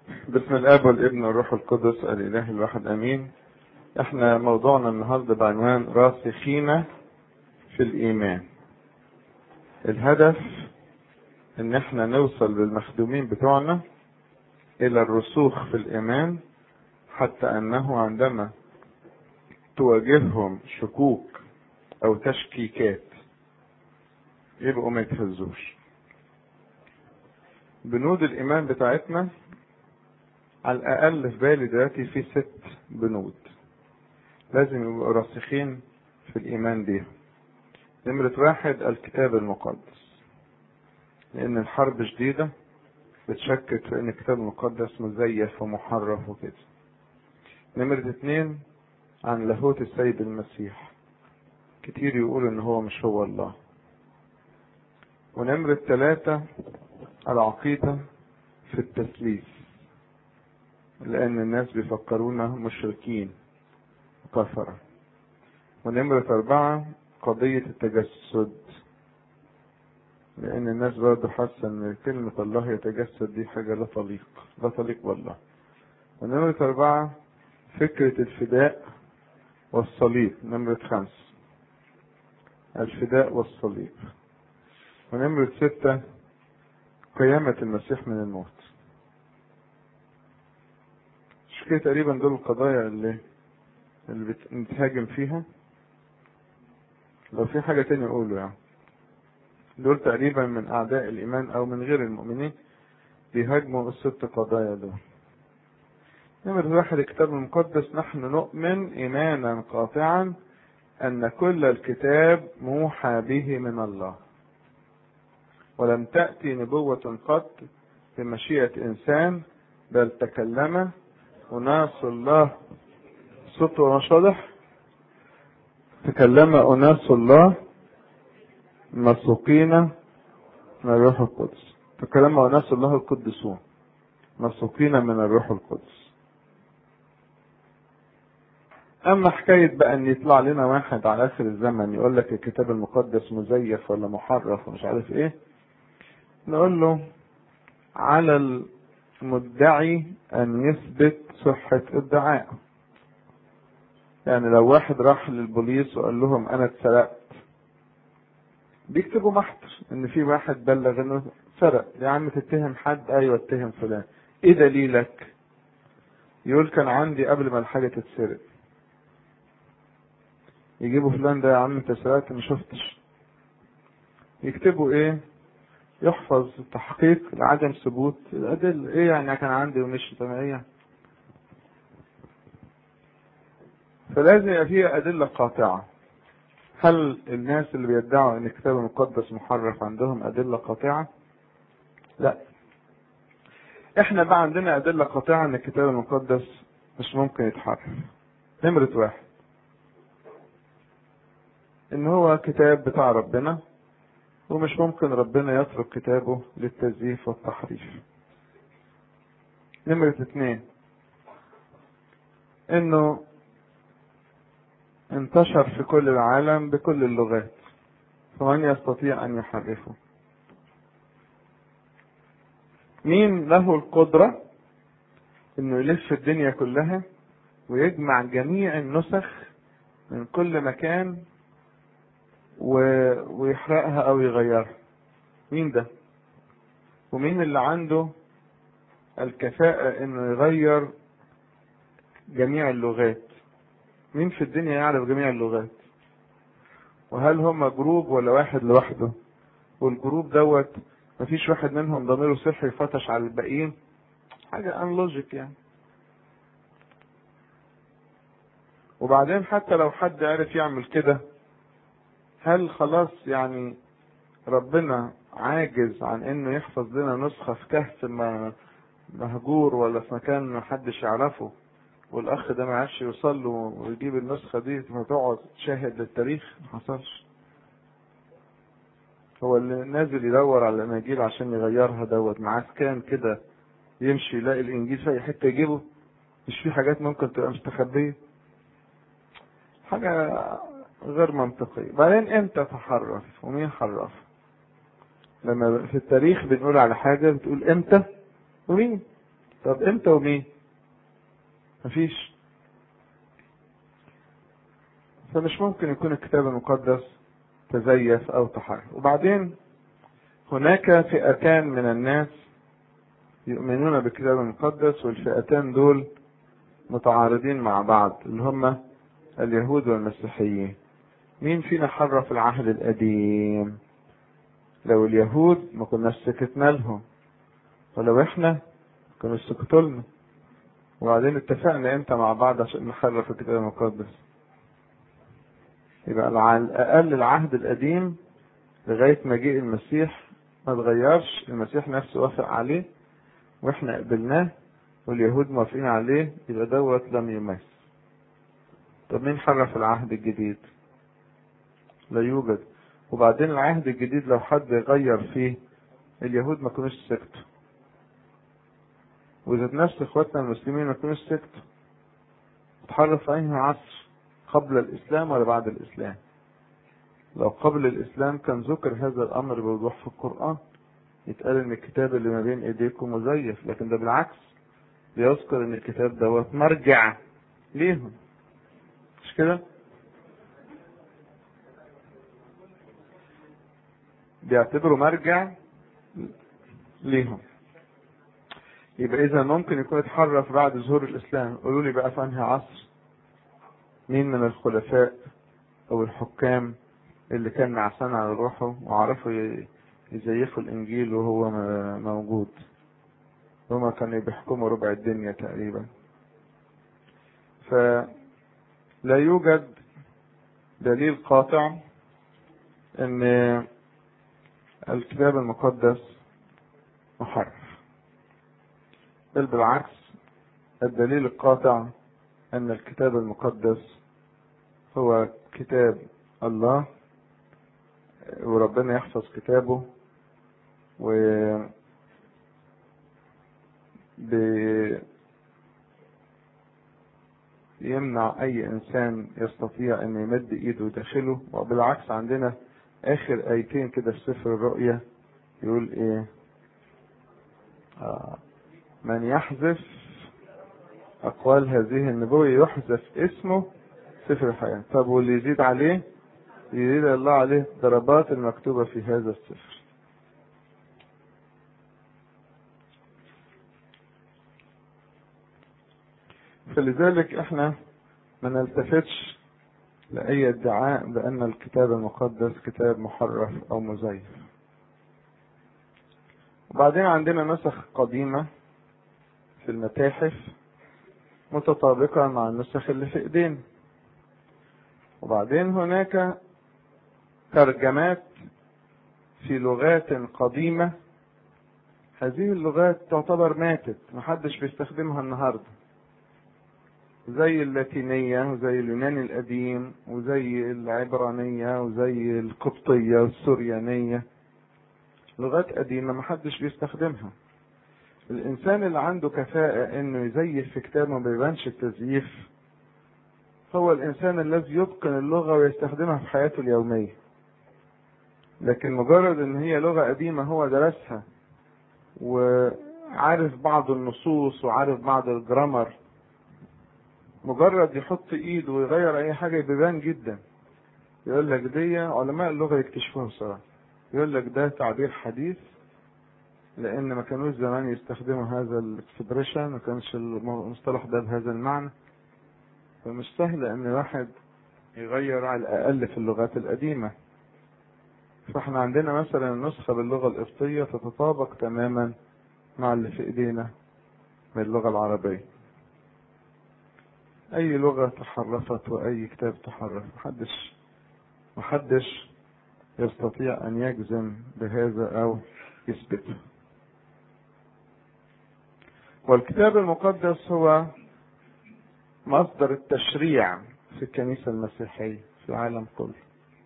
بسم الاب والابن والروح القدس الاله الواحد امين احنا موضوعنا النهارده بعنوان راسخين في الايمان الهدف ان احنا نوصل للمخدومين بتوعنا الى الرسوخ في الايمان حتى انه عندما تواجههم شكوك او تشكيكات يبقوا ما يتهزوش بنود الايمان بتاعتنا على الاقل في بالي دلوقتي في ست بنود لازم يبقوا راسخين في الايمان بيهم نمرة واحد الكتاب المقدس لان الحرب شديدة بتشكك في ان الكتاب المقدس مزيف ومحرف وكده نمرة اتنين عن لاهوت السيد المسيح كتير يقولوا ان هو مش هو الله ونمرة ثلاثة العقيدة في التثليث لأن الناس بيفكرونا مشركين كفرة ونمرة أربعة قضية التجسد لأن الناس برضه حاسة إن كلمة الله يتجسد دي حاجة لا تليق لا تليق بالله ونمرة أربعة فكرة الفداء والصليب نمرة خمس الفداء والصليب ونمرة ستة قيامة المسيح من الموت مش كده تقريبا دول القضايا اللي اللي بنتهاجم فيها لو في حاجة تانية قولوا يعني دول تقريبا من أعداء الإيمان أو من غير المؤمنين بيهاجموا الست قضايا دول نمرة واحد الكتاب المقدس نحن نؤمن إيمانا قاطعا أن كل الكتاب موحى به من الله ولم تأتي نبوة قط بمشيئة إنسان بل تكلم أناس الله صوت مش واضح تكلم أناس الله مسوقين من الروح القدس تكلم أناس الله القدسون مسوقين من الروح القدس أما حكاية بقى إن يطلع لنا واحد على آخر الزمن يقول لك الكتاب المقدس مزيف ولا محرف ومش عارف إيه نقول له على المدعي أن يثبت صحة ادعائه يعني لو واحد راح للبوليس وقال لهم أنا اتسرقت بيكتبوا محضر إن في واحد بلغ إنه سرق يا عم تتهم حد أيوه اتهم فلان إيه دليلك؟ يقول كان عندي قبل ما الحاجة تتسرق يجيبوا فلان ده يا عم انت سرقت ما شفتش يكتبوا ايه يحفظ تحقيق لعدم ثبوت الأدلة إيه يعني كان عندي ومش ايه فلازم يبقى فيها أدلة قاطعة هل الناس اللي بيدعوا إن الكتاب المقدس محرف عندهم أدلة قاطعة؟ لا إحنا بقى عندنا أدلة قاطعة إن الكتاب المقدس مش ممكن يتحرف نمرة واحد إن هو كتاب بتاع ربنا ومش ممكن ربنا يترك كتابه للتزييف والتحريف نمرة اتنين انه انتشر في كل العالم بكل اللغات فمن يستطيع ان يحرفه مين له القدرة انه يلف الدنيا كلها ويجمع جميع النسخ من كل مكان و... ويحرقها او يغيرها مين ده ومين اللي عنده الكفاءة انه يغير جميع اللغات مين في الدنيا يعرف جميع اللغات وهل هم جروب ولا واحد لوحده والجروب دوت مفيش واحد منهم ضميره صحي فتش على الباقيين حاجة ان لوجيك يعني وبعدين حتى لو حد عرف يعمل كده هل خلاص يعني ربنا عاجز عن انه يحفظ لنا نسخة في كهف مهجور ولا في مكان محدش يعرفه والاخ ده ما عادش يوصل له ويجيب النسخة دي فتقعد تشاهد للتاريخ ما حصلش هو اللي نازل يدور على الاناجيل عشان يغيرها دوت معاه سكان كده يمشي يلاقي الانجيل في اي حته يجيبه مش في حاجات ممكن تبقى مستخبيه حاجه غير منطقية بعدين امتى تحرف ومين حرف لما في التاريخ بنقول على حاجة بتقول امتى ومين طب امتى ومين مفيش فمش ممكن يكون الكتاب المقدس تزيف او تحرف وبعدين هناك فئتان من الناس يؤمنون بالكتاب المقدس والفئتان دول متعارضين مع بعض اللي هم اليهود والمسيحيين مين فينا حرف العهد القديم لو اليهود ما كناش سكتنا لهم ولو احنا كانوا سكتوا لنا وبعدين اتفقنا امتى مع بعض عشان نحرف الكتاب المقدس يبقى على الاقل العهد القديم لغايه مجيء المسيح ما اتغيرش المسيح نفسه وافق عليه واحنا قبلناه واليهود موافقين عليه يبقى دوت لم يمس طب مين حرف العهد الجديد لا يوجد وبعدين العهد الجديد لو حد غير فيه اليهود ما كانوش سكتوا وذات نفس اخواتنا المسلمين ما كانوش سكتوا اتحرف في اي عصر قبل الاسلام ولا بعد الاسلام لو قبل الاسلام كان ذكر هذا الامر بوضوح في القران يتقال ان الكتاب اللي ما بين ايديكم مزيف لكن ده بالعكس بيذكر ان الكتاب دوت مرجع ليهم مش كده بيعتبروا مرجع ليهم يبقى اذا ممكن يكون اتحرف بعد ظهور الاسلام قولوا لي بقى في انهي عصر مين من الخلفاء او الحكام اللي كان نعسان على روحه وعرفوا يزيفوا الانجيل وهو موجود هما كانوا بيحكموا ربع الدنيا تقريبا فلا يوجد دليل قاطع ان الكتاب المقدس محرف بل بالعكس الدليل القاطع ان الكتاب المقدس هو كتاب الله وربنا يحفظ كتابه و يمنع اي انسان يستطيع ان يمد ايده ويدخله وبالعكس عندنا اخر ايتين كده في سفر الرؤيا يقول ايه آه من يحذف اقوال هذه النبوة يحذف اسمه سفر الحياة طب واللي يزيد عليه يزيد الله عليه الضربات المكتوبة في هذا السفر فلذلك احنا ما نلتفتش لأي ادعاء بأن الكتاب المقدس كتاب محرف أو مزيف. وبعدين عندنا نسخ قديمة في المتاحف متطابقة مع النسخ اللي في ايدينا. وبعدين هناك ترجمات في لغات قديمة هذه اللغات تعتبر ماتت محدش بيستخدمها النهارده زي اللاتينية وزي اليوناني القديم وزي العبرانية وزي القبطية والسريانية لغات قديمة محدش بيستخدمها الإنسان اللي عنده كفاءة إنه يزيف في كتاب ما بيبانش التزييف هو الإنسان الذي يتقن اللغة ويستخدمها في حياته اليومية لكن مجرد إن هي لغة قديمة هو درسها وعارف بعض النصوص وعارف بعض الجرامر مجرد يحط ايده ويغير اي حاجه بيبان جدا يقول لك دي علماء اللغه يكتشفوها بصراحه يقول لك ده تعبير حديث لان ما كانوش زمان يستخدموا هذا الاكسبريشن ما كانش المصطلح ده بهذا المعنى فمش سهل ان واحد يغير على الاقل في اللغات القديمه فاحنا عندنا مثلا نسخه باللغه القبطيه تتطابق تماما مع اللي في ايدينا من اللغه العربيه اي لغة تحرفت واي كتاب تحرف محدش محدش يستطيع ان يجزم بهذا او يثبته والكتاب المقدس هو مصدر التشريع في الكنيسة المسيحية في العالم كله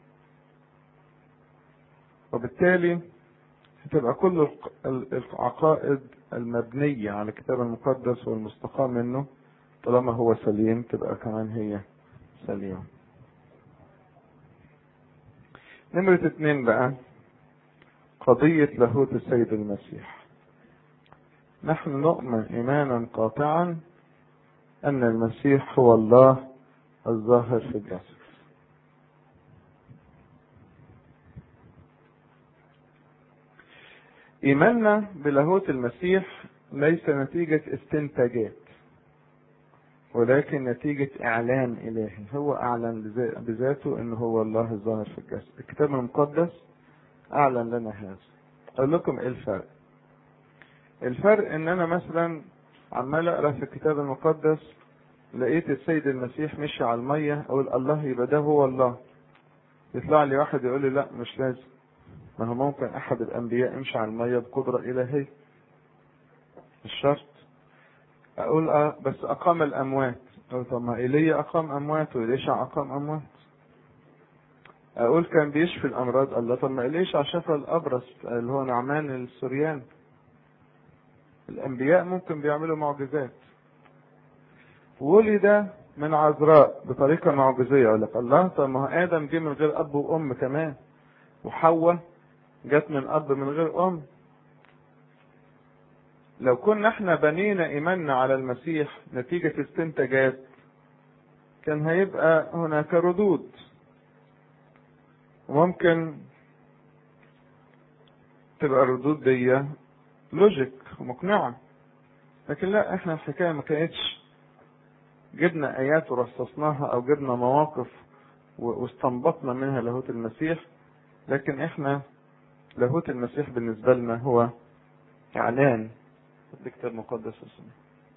وبالتالي هتبقى كل العقائد المبنية على الكتاب المقدس والمستقى منه طالما هو سليم تبقى كمان هي سليمة نمرة اتنين بقى قضية لاهوت السيد المسيح نحن نؤمن إيمانا قاطعا أن المسيح هو الله الظاهر في الجسد إيماننا بلاهوت المسيح ليس نتيجة استنتاجات ولكن نتيجة إعلان إلهي هو أعلن بذاته أنه هو الله الظاهر في الجسد الكتاب المقدس أعلن لنا هذا أقول لكم إيه الفرق الفرق ان انا مثلا عمال اقرا في الكتاب المقدس لقيت السيد المسيح مشي على الميه اقول الله يبقى ده هو الله يطلع لي واحد يقول لي لا مش لازم ما هو ممكن احد الانبياء يمشي على الميه بقدره الهيه مش شرط اقول اه بس اقام الاموات اقول طب ما ايليا اقام اموات وإليشع اقام اموات اقول كان بيشفي الامراض الله طب ما إليشع شفى الابرص اللي هو نعمان السوريان الانبياء ممكن بيعملوا معجزات ولد من عذراء بطريقة معجزية يقول لك الله طب ما هو آدم جه من غير أب وأم كمان وحواء جت من أب من غير أم لو كنا احنا بنينا إيماننا على المسيح نتيجة استنتاجات كان هيبقى هناك ردود وممكن تبقى الردود دي لوجيك ومقنعة لكن لا احنا الحكاية ما كانتش جبنا ايات ورصصناها او جبنا مواقف واستنبطنا منها لاهوت المسيح لكن احنا لاهوت المسيح بالنسبة لنا هو اعلان الكتاب المقدس اسمه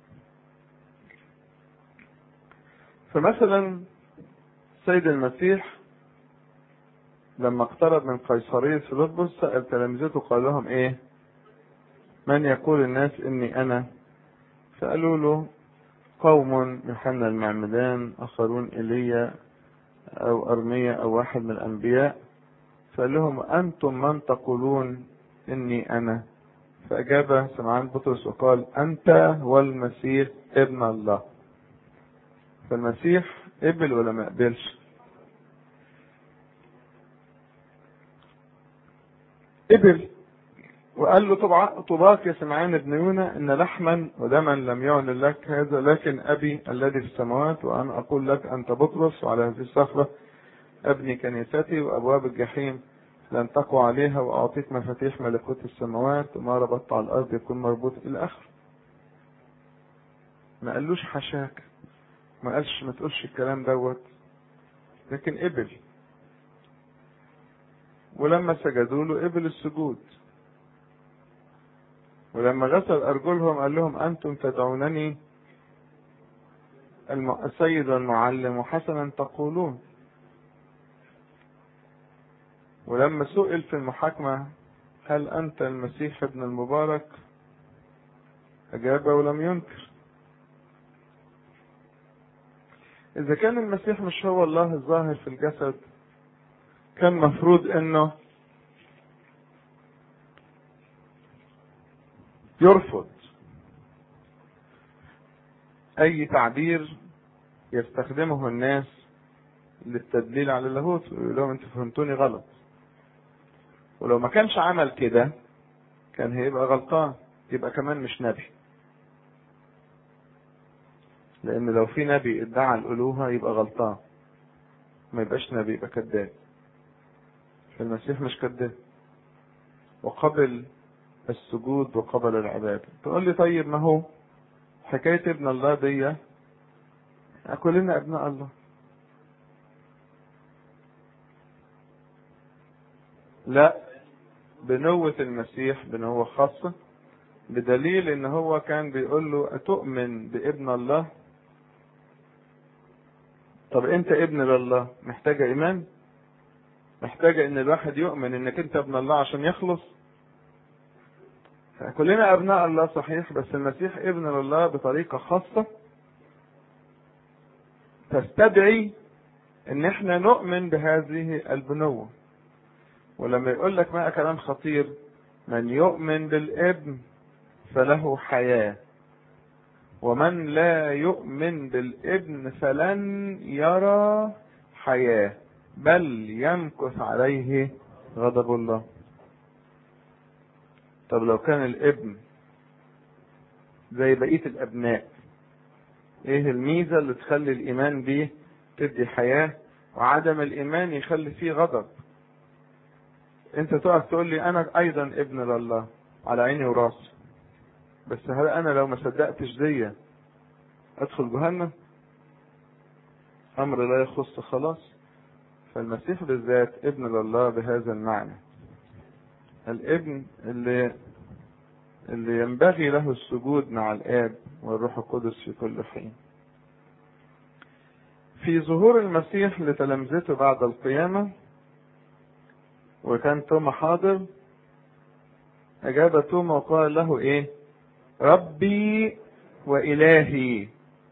فمثلا سيد المسيح لما اقترب من قيصرية فيلبس سأل تلامذته قال لهم ايه من يقول الناس اني انا فقالوا له قوم يوحنا المعمدان اخرون ايليا او ارميا او واحد من الانبياء فقال لهم انتم من تقولون اني انا فاجاب سمعان بطرس وقال انت والمسيح ابن الله فالمسيح قبل ولا ما قبلش قبل وقال له طبعا طباك يا سمعان ابن يونا ان لحما ودما لم يعن لك هذا لكن ابي الذي في السماوات وانا اقول لك انت بطرس وعلى هذه الصخره ابني كنيستي وابواب الجحيم لن تقوى عليها واعطيك مفاتيح ملكوت السماوات وما ربطت على الارض يكون مربوط الى اخره ما قالوش حشاك ما قالش ما تقولش الكلام دوت لكن قبل ولما سجدوا له قبل السجود ولما غسل أرجلهم قال لهم أنتم تدعونني السيد والمعلم وحسنا تقولون ولما سئل في المحاكمة هل أنت المسيح ابن المبارك أجاب ولم ينكر إذا كان المسيح مش هو الله الظاهر في الجسد كان مفروض إنه يرفض اي تعبير يستخدمه الناس للتدليل على اللاهوت ويقول لهم انتوا فهمتوني غلط ولو ما كانش عمل كده كان هيبقى غلطان يبقى كمان مش نبي لان لو في نبي ادعى الالوهه يبقى غلطان ما يبقاش نبي يبقى كذاب المسيح مش كذاب وقبل السجود وقبل العبادة تقول لي طيب ما هو حكاية ابن الله دي كلنا ابناء الله لا بنوة المسيح بنوة خاصة بدليل ان هو كان بيقول له اتؤمن بابن الله طب انت ابن لله محتاجة ايمان محتاجة ان الواحد يؤمن انك انت ابن الله عشان يخلص كلنا ابناء الله صحيح بس المسيح ابن لله بطريقه خاصه تستدعي ان احنا نؤمن بهذه البنوه ولما يقول لك بقى كلام خطير من يؤمن بالابن فله حياه ومن لا يؤمن بالابن فلن يرى حياه بل يمكث عليه غضب الله طب لو كان الابن زي بقية الأبناء إيه الميزة اللي تخلي الإيمان بيه تدي حياة وعدم الإيمان يخلي فيه غضب أنت تقف تقول لي أنا أيضا ابن لله على عيني وراسي بس هل أنا لو ما صدقتش دي أدخل جهنم أمر لا يخص خلاص فالمسيح بالذات ابن لله بهذا المعنى الابن اللي اللي ينبغي له السجود مع الآب والروح القدس في كل حين في ظهور المسيح لتلامذته بعد القيامة وكان توما حاضر أجاب توما وقال له إيه ربي وإلهي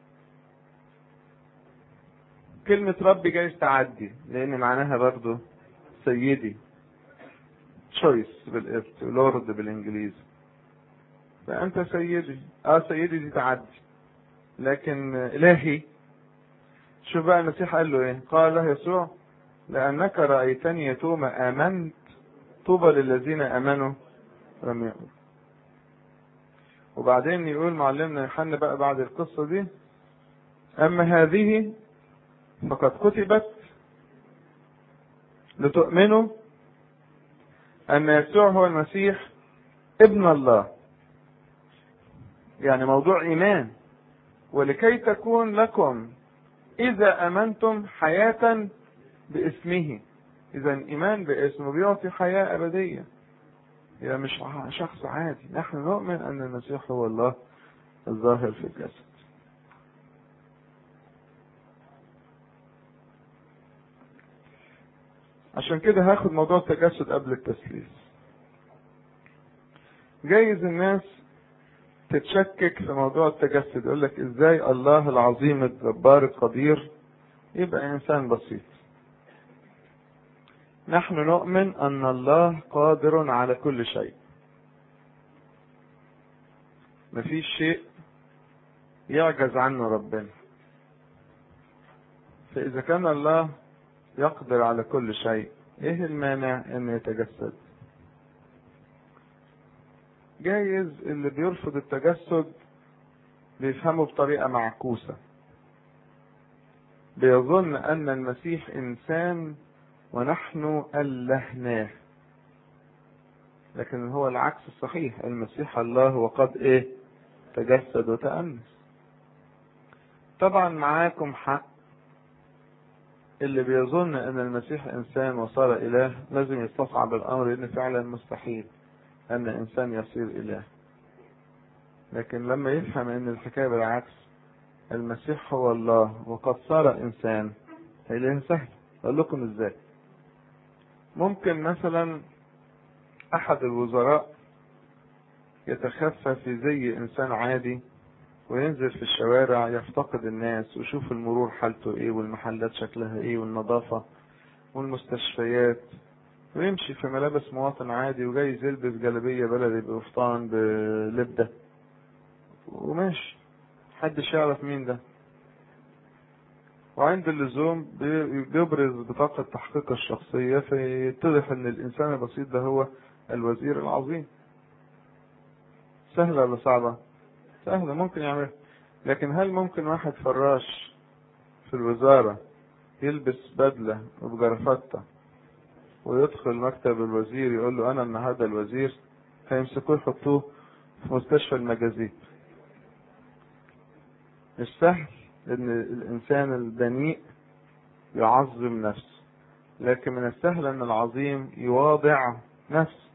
كلمة ربي جايز تعدي لأن معناها برضو سيدي تشويس بالقبط لورد بالإنجليزي فأنت سيدي اه سيدي دي تعدي لكن إلهي شوف بقى المسيح قال له ايه قال له يسوع لأنك رأيتني يا توما آمنت طوبى للذين آمنوا لم يؤمنوا وبعدين يقول معلمنا يوحنا بقى بعد القصة دي أما هذه فقد كتبت لتؤمنوا أن يسوع هو المسيح ابن الله يعني موضوع إيمان ولكي تكون لكم إذا أمنتم حياة باسمه إذا الإيمان باسمه بيعطي حياة أبدية يعني مش شخص عادي نحن نؤمن أن المسيح هو الله الظاهر في الجسد عشان كده هاخد موضوع التجسد قبل التثليث جايز الناس تتشكك في موضوع التجسد يقول لك ازاي الله العظيم الجبار القدير يبقى انسان بسيط نحن نؤمن ان الله قادر على كل شيء مفيش شيء يعجز عنه ربنا فاذا كان الله يقدر على كل شيء ايه المانع انه يتجسد جايز اللي بيرفض التجسد بيفهمه بطريقة معكوسة بيظن ان المسيح انسان ونحن ألهناه لكن هو العكس الصحيح المسيح الله وقد ايه تجسد وتأنس طبعا معاكم حق اللي بيظن ان المسيح انسان وصار اله لازم يستصعب الامر لان فعلا مستحيل ان انسان يصير اله لكن لما يفهم ان الحكايه بالعكس المسيح هو الله وقد صار انسان اله سهل اقول لكم ازاي ممكن مثلا احد الوزراء يتخفى في زي انسان عادي وينزل في الشوارع يفتقد الناس ويشوف المرور حالته ايه والمحلات شكلها ايه والنظافة والمستشفيات ويمشي في ملابس مواطن عادي وجايز يلبس جلابية بلدي بقفطان بلبدة وماشي محدش يعرف مين ده وعند اللزوم بيبرز بطاقة تحقيق الشخصية فيتضح ان الانسان البسيط ده هو الوزير العظيم سهلة ولا صعبة؟ سهلة ممكن يعملها لكن هل ممكن واحد فراش في الوزارة يلبس بدلة وبجرافطة ويدخل مكتب الوزير يقول له أنا النهاردة الوزير فيمسكوه يحطوه في مستشفى المجازيب مش سهل إن الإنسان الدنيء يعظم نفسه لكن من السهل أن العظيم يواضع نفسه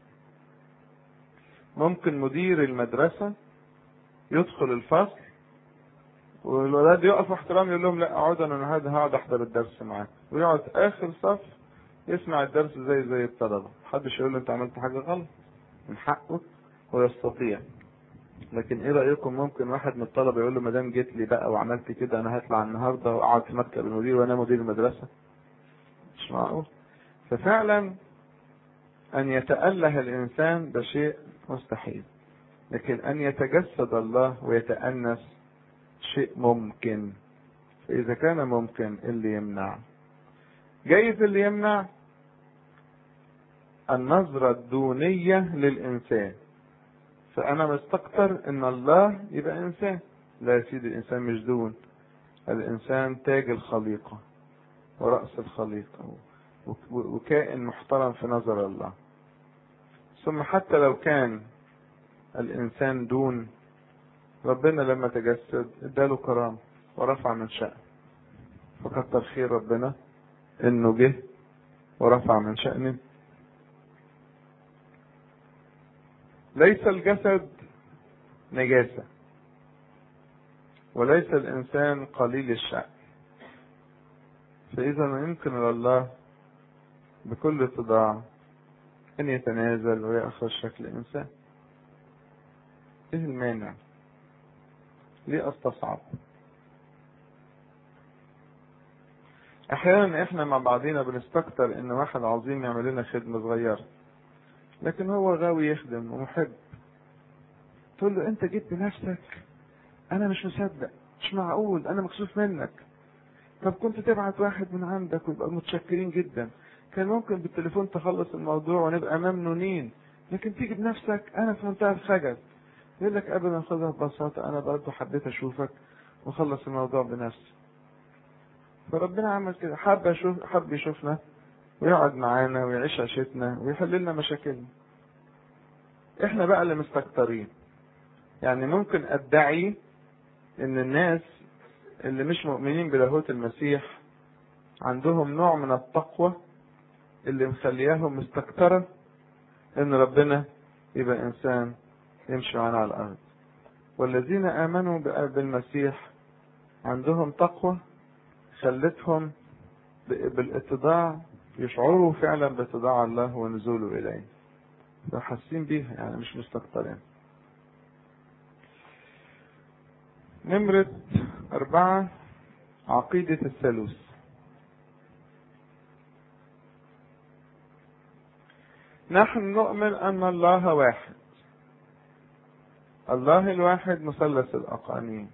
ممكن مدير المدرسة يدخل الفصل والولاد يقفوا احترام يقول لهم لا اقعدوا انا النهارده هقعد احضر الدرس معاك ويقعد اخر صف يسمع الدرس زي زي الطلبه محدش يقول له انت عملت حاجه غلط من حقه ويستطيع لكن ايه رايكم ممكن واحد من الطلبه يقول له ما دام جيت لي بقى وعملت كده انا هطلع النهارده واقعد في مكتب المدير وانا مدير المدرسه مش معقول ففعلا ان يتاله الانسان ده شيء مستحيل لكن أن يتجسد الله ويتأنس شيء ممكن فإذا كان ممكن اللي يمنع جايز اللي يمنع النظرة الدونية للإنسان فأنا مستكتر إن الله يبقى إنسان لا يا سيدي الإنسان مش دون الإنسان تاج الخليقة ورأس الخليقة وكائن محترم في نظر الله ثم حتى لو كان الإنسان دون ربنا لما تجسد اداله كرامة ورفع من شأن فكتر خير ربنا انه جه ورفع من شأنه ليس الجسد نجاسة وليس الإنسان قليل الشأن فإذا يمكن لله بكل اتضاع أن يتنازل ويأخذ شكل إنسان إيه المانع؟ ليه أستصعب؟ أحيانا إحنا مع بعضينا بنستكتر إن واحد عظيم يعمل لنا خدمة صغيرة لكن هو غاوي يخدم ومحب تقول له أنت جيت بنفسك أنا مش مصدق مش معقول أنا مكسوف منك طب كنت تبعت واحد من عندك ويبقى متشكرين جدا كان ممكن بالتليفون تخلص الموضوع ونبقى ممنونين لكن تيجي بنفسك انا في منتهى الخجل يقول لك ابدا خدها ببساطه انا برضه حبيت اشوفك واخلص الموضوع بنفسي فربنا عمل كده حب اشوف حب يشوفنا ويقعد معانا ويعيش عيشتنا ويحل لنا مشاكلنا احنا بقى اللي مستكترين يعني ممكن ادعي ان الناس اللي مش مؤمنين بلاهوت المسيح عندهم نوع من التقوى اللي مخلياهم مستكترة ان ربنا يبقى انسان يمشي معانا على الارض والذين امنوا بالمسيح عندهم تقوى خلتهم بالاتضاع يشعروا فعلا باتضاع الله ونزوله اليه فحاسين بيها يعني مش مستكترين نمرة أربعة عقيدة الثالوث نحن نؤمن أن الله واحد الله الواحد مثلث الأقانيم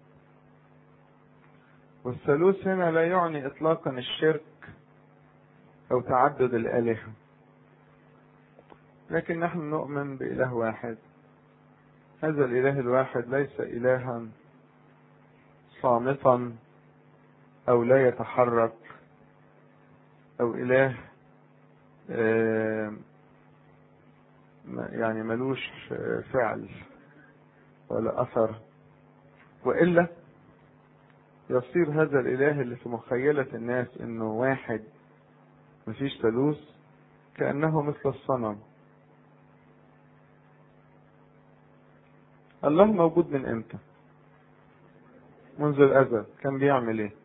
والثالوث هنا لا يعني إطلاقا الشرك أو تعدد الآلهة لكن نحن نؤمن بإله واحد هذا الإله الواحد ليس إلها صامتا أو لا يتحرك أو إله يعني ملوش فعل ولا أثر وإلا يصير هذا الإله اللي في مخيلة الناس إنه واحد مفيش ثالوث كأنه مثل الصنم الله موجود من امتى منذ الازل كان بيعمل ايه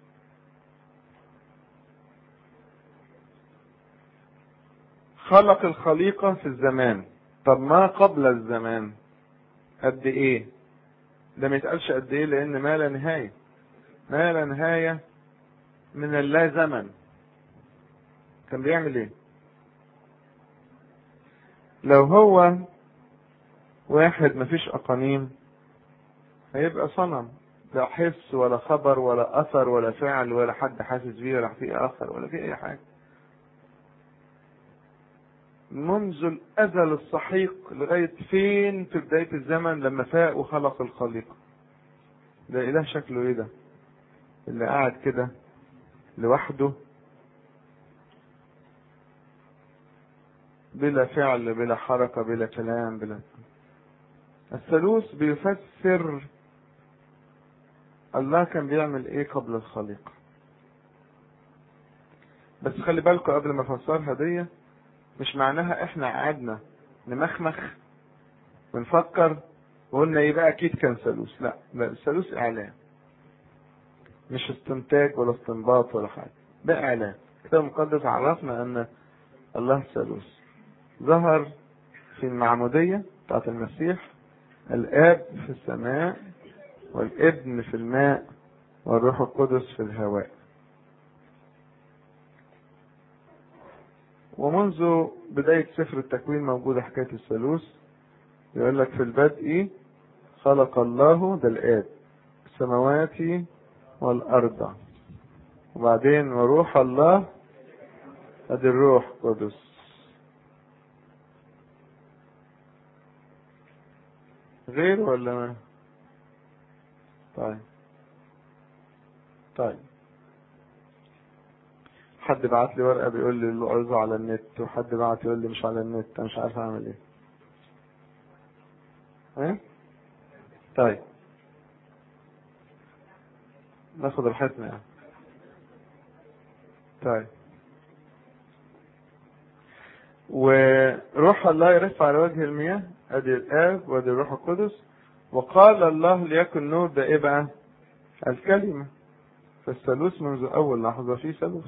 خلق الخليقة في الزمان طب ما قبل الزمان قد ايه ده ما يتقالش قد ايه لان ما لا نهاية ما لا نهاية من اللا زمن كان بيعمل ايه لو هو واحد مفيش اقانيم هيبقى صنم لا حس ولا خبر ولا اثر ولا فعل ولا حد حاسس بيه ولا في اثر ولا في اي حاجه منذ الازل السحيق لغايه فين في بدايه الزمن لما فاق وخلق الخليقه ده اله شكله ايه ده اللي قاعد كده لوحده بلا فعل بلا حركه بلا كلام بلا الثالوث بيفسر الله كان بيعمل ايه قبل الخليقة بس خلي بالكم قبل ما افسرها دي مش معناها احنا قعدنا نمخمخ ونفكر وقلنا يبقى اكيد كان ثالوث لا لا الثالوث اعلان مش استنتاج ولا استنباط ولا حاجه ده اعلان الكتاب المقدس عرفنا ان الله ثالوث ظهر في المعموديه بتاعت المسيح الاب في السماء والابن في الماء والروح القدس في الهواء ومنذ بداية سفر التكوين موجودة حكاية الثالوث يقول لك في البدء خلق الله ده الآب السماوات والأرض وبعدين وروح الله ادي الروح قدس غير ولا ما طيب طيب حد بعت لي ورقة بيقول لي العظة على النت وحد بعت يقول لي مش على النت انا مش عارف اعمل ايه ايه طيب ناخد راحتنا يعني طيب وروح الله يرف على وجه المياه ادي الاب وادي الروح القدس وقال الله ليكن نور ده ايه بقى الكلمة فالثالوث منذ اول لحظة في ثالوث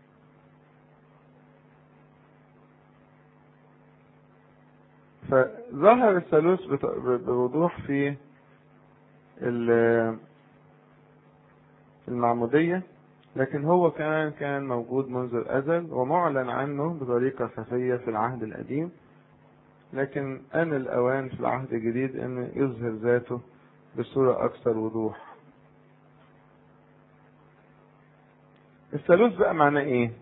فظهر الثالوث بوضوح في المعمودية لكن هو كمان كان موجود منذ الأزل ومعلن عنه بطريقة خفية في العهد القديم لكن أن الأوان في العهد الجديد أن يظهر ذاته بصورة أكثر وضوح الثالوث بقى معناه إيه؟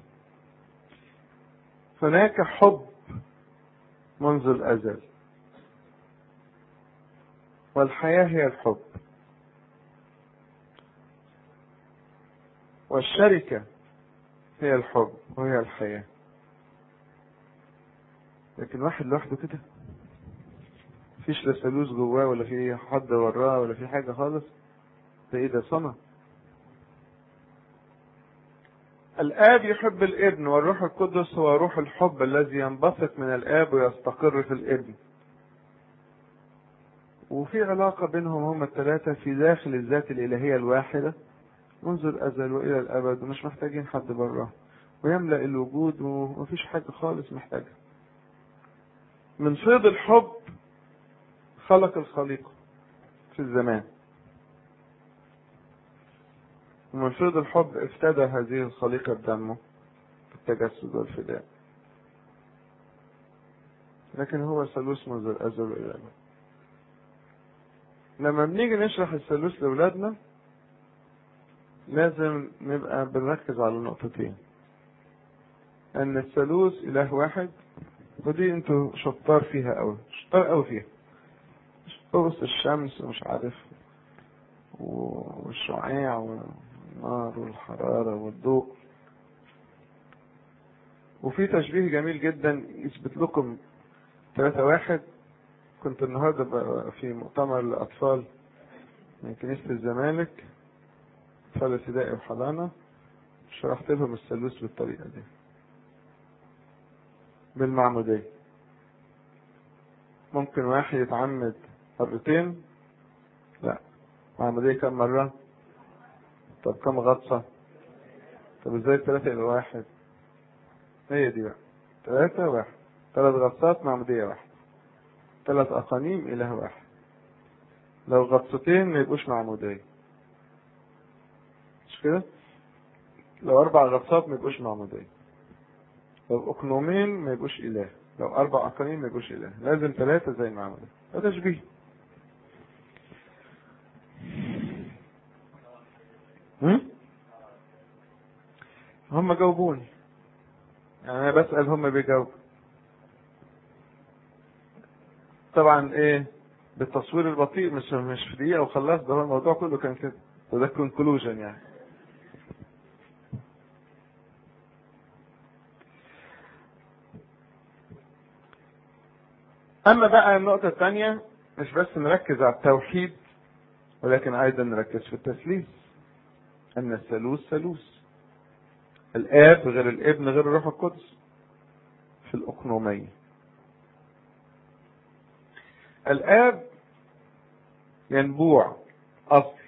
هناك حب منذ الأزل والحياة هي الحب والشركة هي الحب وهي الحياة لكن واحد لوحده كده مفيش لا ثالوث جواه ولا في حد وراه ولا في حاجة خالص ده ايه ده صنع الآب يحب الابن والروح القدس هو روح الحب الذي ينبثق من الآب ويستقر في الابن وفي علاقة بينهم هم الثلاثة في داخل الذات الإلهية الواحدة منذ الأزل وإلى الأبد ومش محتاجين حد براه ويملأ الوجود ومفيش حاجة خالص محتاجها من فيض الحب خلق الخليقة في الزمان ومن فيض الحب افتدى هذه الخليقة بدمه بالتجسد والفداء لكن هو ثالوث منذ الأزل وإلى الأبد لما بنيجي نشرح الثالوث لأولادنا لازم نبقى بنركز على نقطتين ان الثالوث اله واحد ودي انتوا شطار فيها قوي شطار قوي فيها قرص الشمس ومش عارف والشعاع والنار والحرارة والضوء وفي تشبيه جميل جدا يثبت لكم ثلاثة واحد كنت النهارده في مؤتمر لأطفال من كنيسة الزمالك أطفال ابتدائي وحضانة شرحت لهم الثالوث بالطريقة دي بالمعمودية ممكن واحد يتعمد مرتين لا معمودية كم مرة طب كم غطسة طب ازاي ثلاثة إلى واحد هي دي بقى ثلاثة واحد ثلاث غطسات معمودية واحد ثلاث أقانيم إله واحد لو غطستين ما يبقوش معمودية مش كده لو أربع غطسات ما يبقوش معمودية لو أقنومين ما يبقوش إله لو أربع أقانيم ما يبقوش إله لازم ثلاثة زي المعمودية ده تشبيه هم جاوبوني يعني انا بسأل هم بيجاوبوا طبعا ايه بالتصوير البطيء مش مش في دقيقة وخلصت ده هو الموضوع كله كان كده وده كونكلوجن يعني اما بقى النقطة الثانية مش بس نركز على التوحيد ولكن ايضا نركز في التثليث ان الثالوث ثالوث الاب غير الابن غير الروح القدس في الاقنومية الاب ينبوع اصل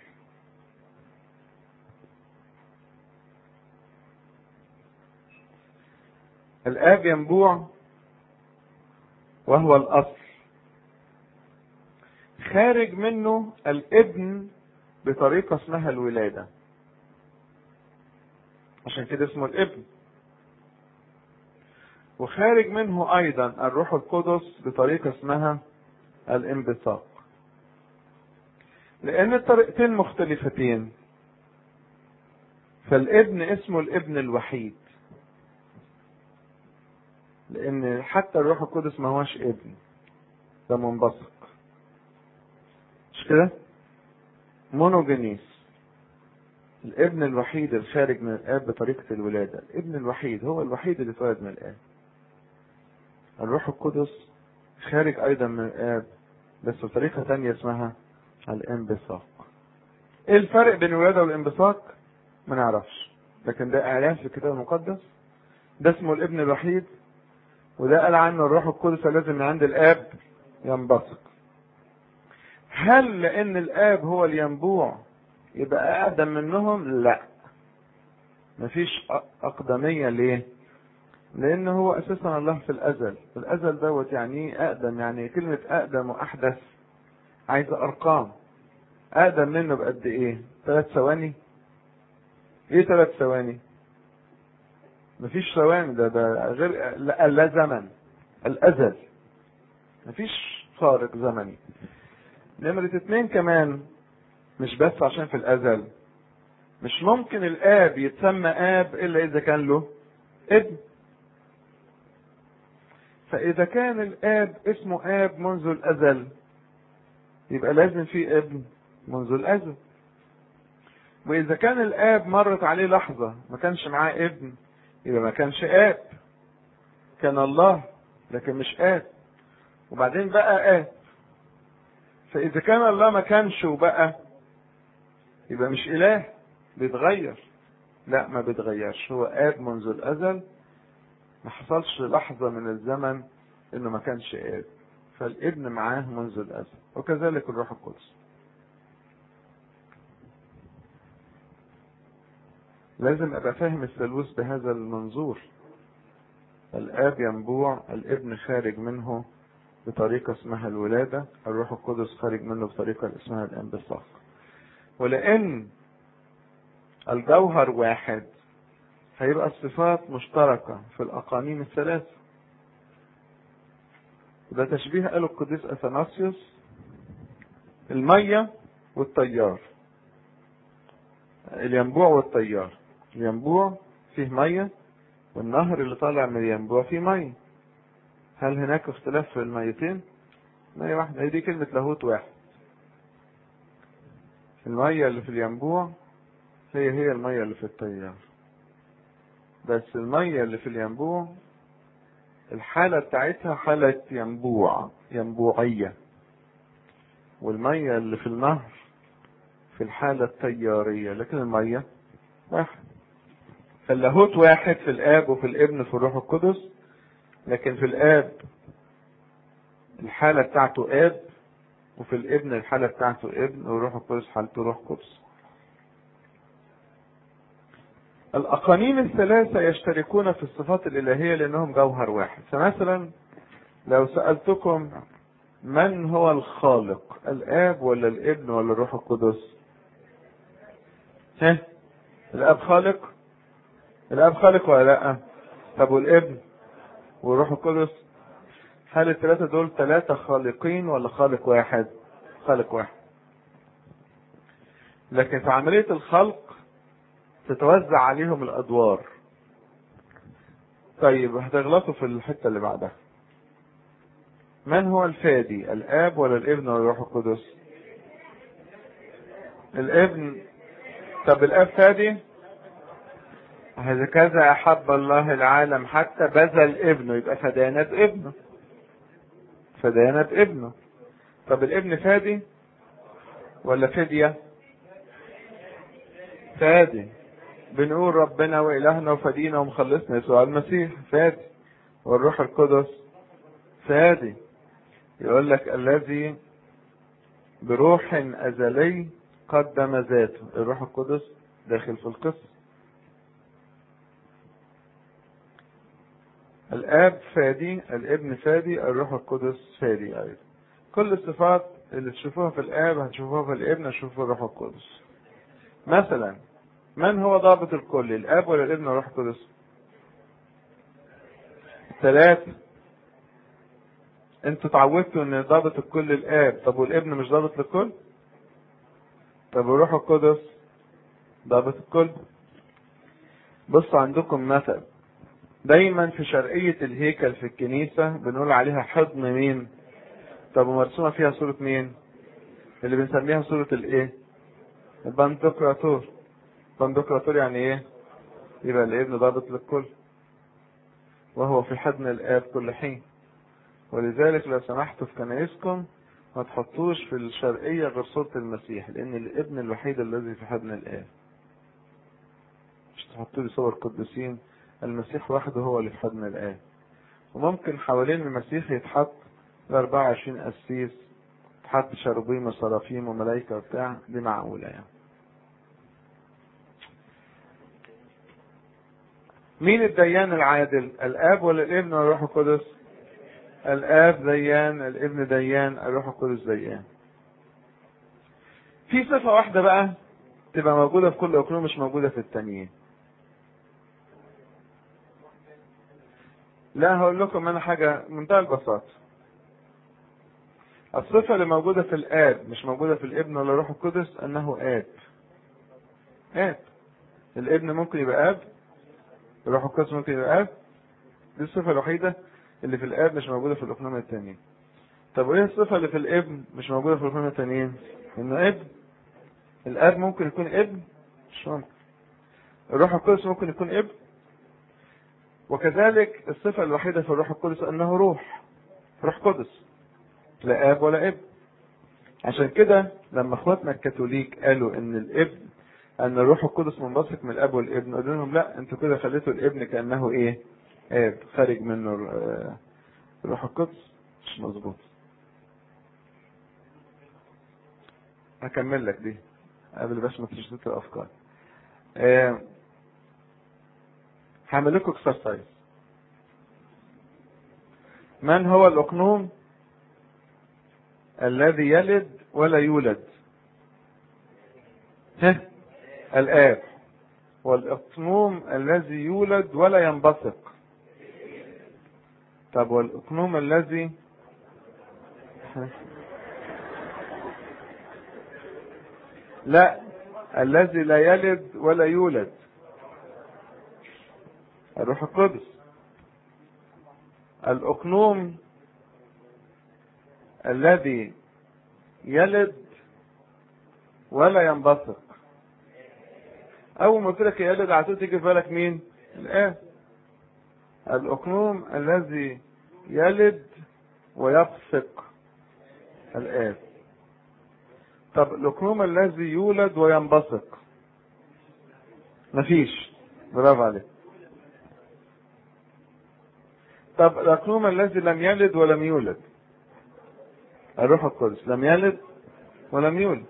الاب ينبوع وهو الاصل خارج منه الابن بطريقة اسمها الولادة عشان كده اسمه الابن وخارج منه ايضا الروح القدس بطريقة اسمها الانبثاق لان الطريقتين مختلفتين فالابن اسمه الابن الوحيد لان حتى الروح القدس ما هوش ابن ده منبثق مش كده مونوجينيس الابن الوحيد الخارج من الاب بطريقة الولادة الابن الوحيد هو الوحيد اللي اتولد من الاب الروح القدس خارج ايضا من الاب بس بطريقة تانية اسمها الانبثاق ايه الفرق بين الولادة والانبثاق ما نعرفش لكن ده اعلان في الكتاب المقدس ده اسمه الابن الوحيد وده قال عنه الروح القدس لازم من عند الاب ينبثق هل لان الاب هو الينبوع يبقى اقدم منهم لا مفيش اقدمية ليه لان هو اساسا الله في الازل الازل دوت يعني ايه اقدم يعني كلمة اقدم واحدث عايزة ارقام اقدم منه بقد ايه ثلاث ثواني ايه ثلاث ثواني مفيش ثواني ده ده غير لا, لا زمن الازل مفيش فارق زمني نمرة اتنين كمان مش بس عشان في الازل مش ممكن الاب يتسمى اب الا اذا كان له ابن فاذا كان الاب اسمه اب منذ الازل يبقى لازم في ابن منذ الازل واذا كان الاب مرت عليه لحظة ما كانش معاه ابن يبقى ما كانش اب كان الله لكن مش اب وبعدين بقى اب فاذا كان الله ما كانش وبقى يبقى مش اله بيتغير لا ما بيتغيرش هو اب منذ الازل ما حصلش لحظة من الزمن انه ما كانش اب فالابن معاه منذ الازل وكذلك الروح القدس لازم ابقى فاهم الثالوث بهذا المنظور الاب ينبوع الابن خارج منه بطريقة اسمها الولادة الروح القدس خارج منه بطريقة اسمها الانبثاق ولان الجوهر واحد هيبقى الصفات مشتركة في الأقانيم الثلاثة وده تشبيه قاله القديس أثناسيوس المية والطيار الينبوع والطيار الينبوع فيه مية والنهر اللي طالع من الينبوع فيه مية هل هناك اختلاف في الميتين؟ مية واحدة هي دي كلمة لاهوت واحد المية اللي في الينبوع هي هي المية اللي في الطيار بس المية اللي في الينبوع الحالة بتاعتها حالة ينبوع ينبوعية والمية اللي في النهر في الحالة التيارية لكن المية واحد فاللاهوت واحد في الآب وفي الابن في الروح القدس لكن في الآب الحالة بتاعته آب وفي الابن الحالة بتاعته ابن والروح القدس حالته روح قدس الأقانيم الثلاثة يشتركون في الصفات الإلهية لأنهم جوهر واحد فمثلا لو سألتكم من هو الخالق الآب ولا الابن ولا الروح القدس ها الآب خالق الآب خالق ولا لا طب والابن والروح القدس هل الثلاثة دول ثلاثة خالقين ولا خالق واحد خالق واحد لكن في عملية الخلق تتوزع عليهم الادوار طيب هتغلطوا في الحته اللي بعدها من هو الفادي الاب ولا الابن ولا الروح القدس الابن طب الاب فادي هكذا احب الله العالم حتى بذل ابنه يبقى فدانا بابنه فدانا بابنه طب الابن فادي ولا فديه فادي بنقول ربنا وإلهنا وفدينا ومخلصنا يسوع المسيح فادي والروح القدس فادي يقول لك الذي بروح أزلي قدم ذاته الروح القدس داخل في القصة الآب فادي الابن فادي الروح القدس فادي أيضا كل الصفات اللي تشوفوها في الآب هتشوفوها في الابن هتشوفوها في الروح القدس مثلا من هو ضابط الكل الاب ولا الابن ولا الروح القدس ثلاثة انتوا اتعودتوا ان ضابط الكل الاب طب والابن مش ضابط للكل طب والروح القدس ضابط الكل بصوا عندكم مثل دايما في شرقية الهيكل في الكنيسة بنقول عليها حضن مين طب ومرسومة فيها صورة مين اللي بنسميها سورة الايه البندقراطور بندقراطور يعني ايه يبقى الابن ضابط للكل وهو في حضن الاب كل حين ولذلك لو سمحتوا في كنايسكم ما تحطوش في الشرقية غير صورة المسيح لأن الابن الوحيد الذي في حضن الآب مش تحطوا لي صور قديسين المسيح وحده هو اللي في حضن الآب وممكن حوالين المسيح يتحط ال 24 قسيس تحط شروبيم وصرافيم وملايكة وبتاع دي معقولة يعني مين الديان العادل الاب ولا الابن ولا الروح القدس الاب ديان الابن ديان الروح القدس ديان في صفة واحدة بقى تبقى موجودة في كل اقلوم مش موجودة في التانيين لا هقول لكم انا حاجة منتهى البساطة الصفة اللي موجودة في الاب مش موجودة في الابن ولا الروح القدس انه اب اب الابن ممكن يبقى اب الروح القدس ممكن يبقى اب دي الصفة الوحيدة اللي في الاب مش موجودة في الاقلام التانيين طب وايه الصفة اللي في الابن مش موجودة في الاقلام التانيين انه ابن الاب ممكن يكون ابن مش ممكن الروح القدس ممكن يكون ابن وكذلك الصفة الوحيدة في الروح القدس انه روح روح قدس لا اب ولا ابن عشان كده لما اخواتنا الكاثوليك قالوا ان الابن ان الروح القدس منبثق من الاب والابن قلنا لهم لا انتوا كده خليتوا الابن كانه ايه اب خارج منه الروح القدس مش مظبوط هكمل لك دي قبل باش ما تشتت الافكار آه. هعمل لكم اكسرسايز من هو الاقنوم الذي يلد ولا يولد ها الآب والإقنوم الذي يولد ولا ينبثق طب والإقنوم الذي لا الذي لا يلد ولا يولد الروح القدس الأقنوم الذي يلد ولا ينبثق اول ما قلت لك يلد على طول تيجي في بالك مين الاب الاقنوم الذي يلد ويبصق الاب طب الاقنوم الذي يولد وينبثق مفيش برافو عليك طب الاقنوم الذي لم يلد ولم يولد الروح القدس لم يلد ولم يولد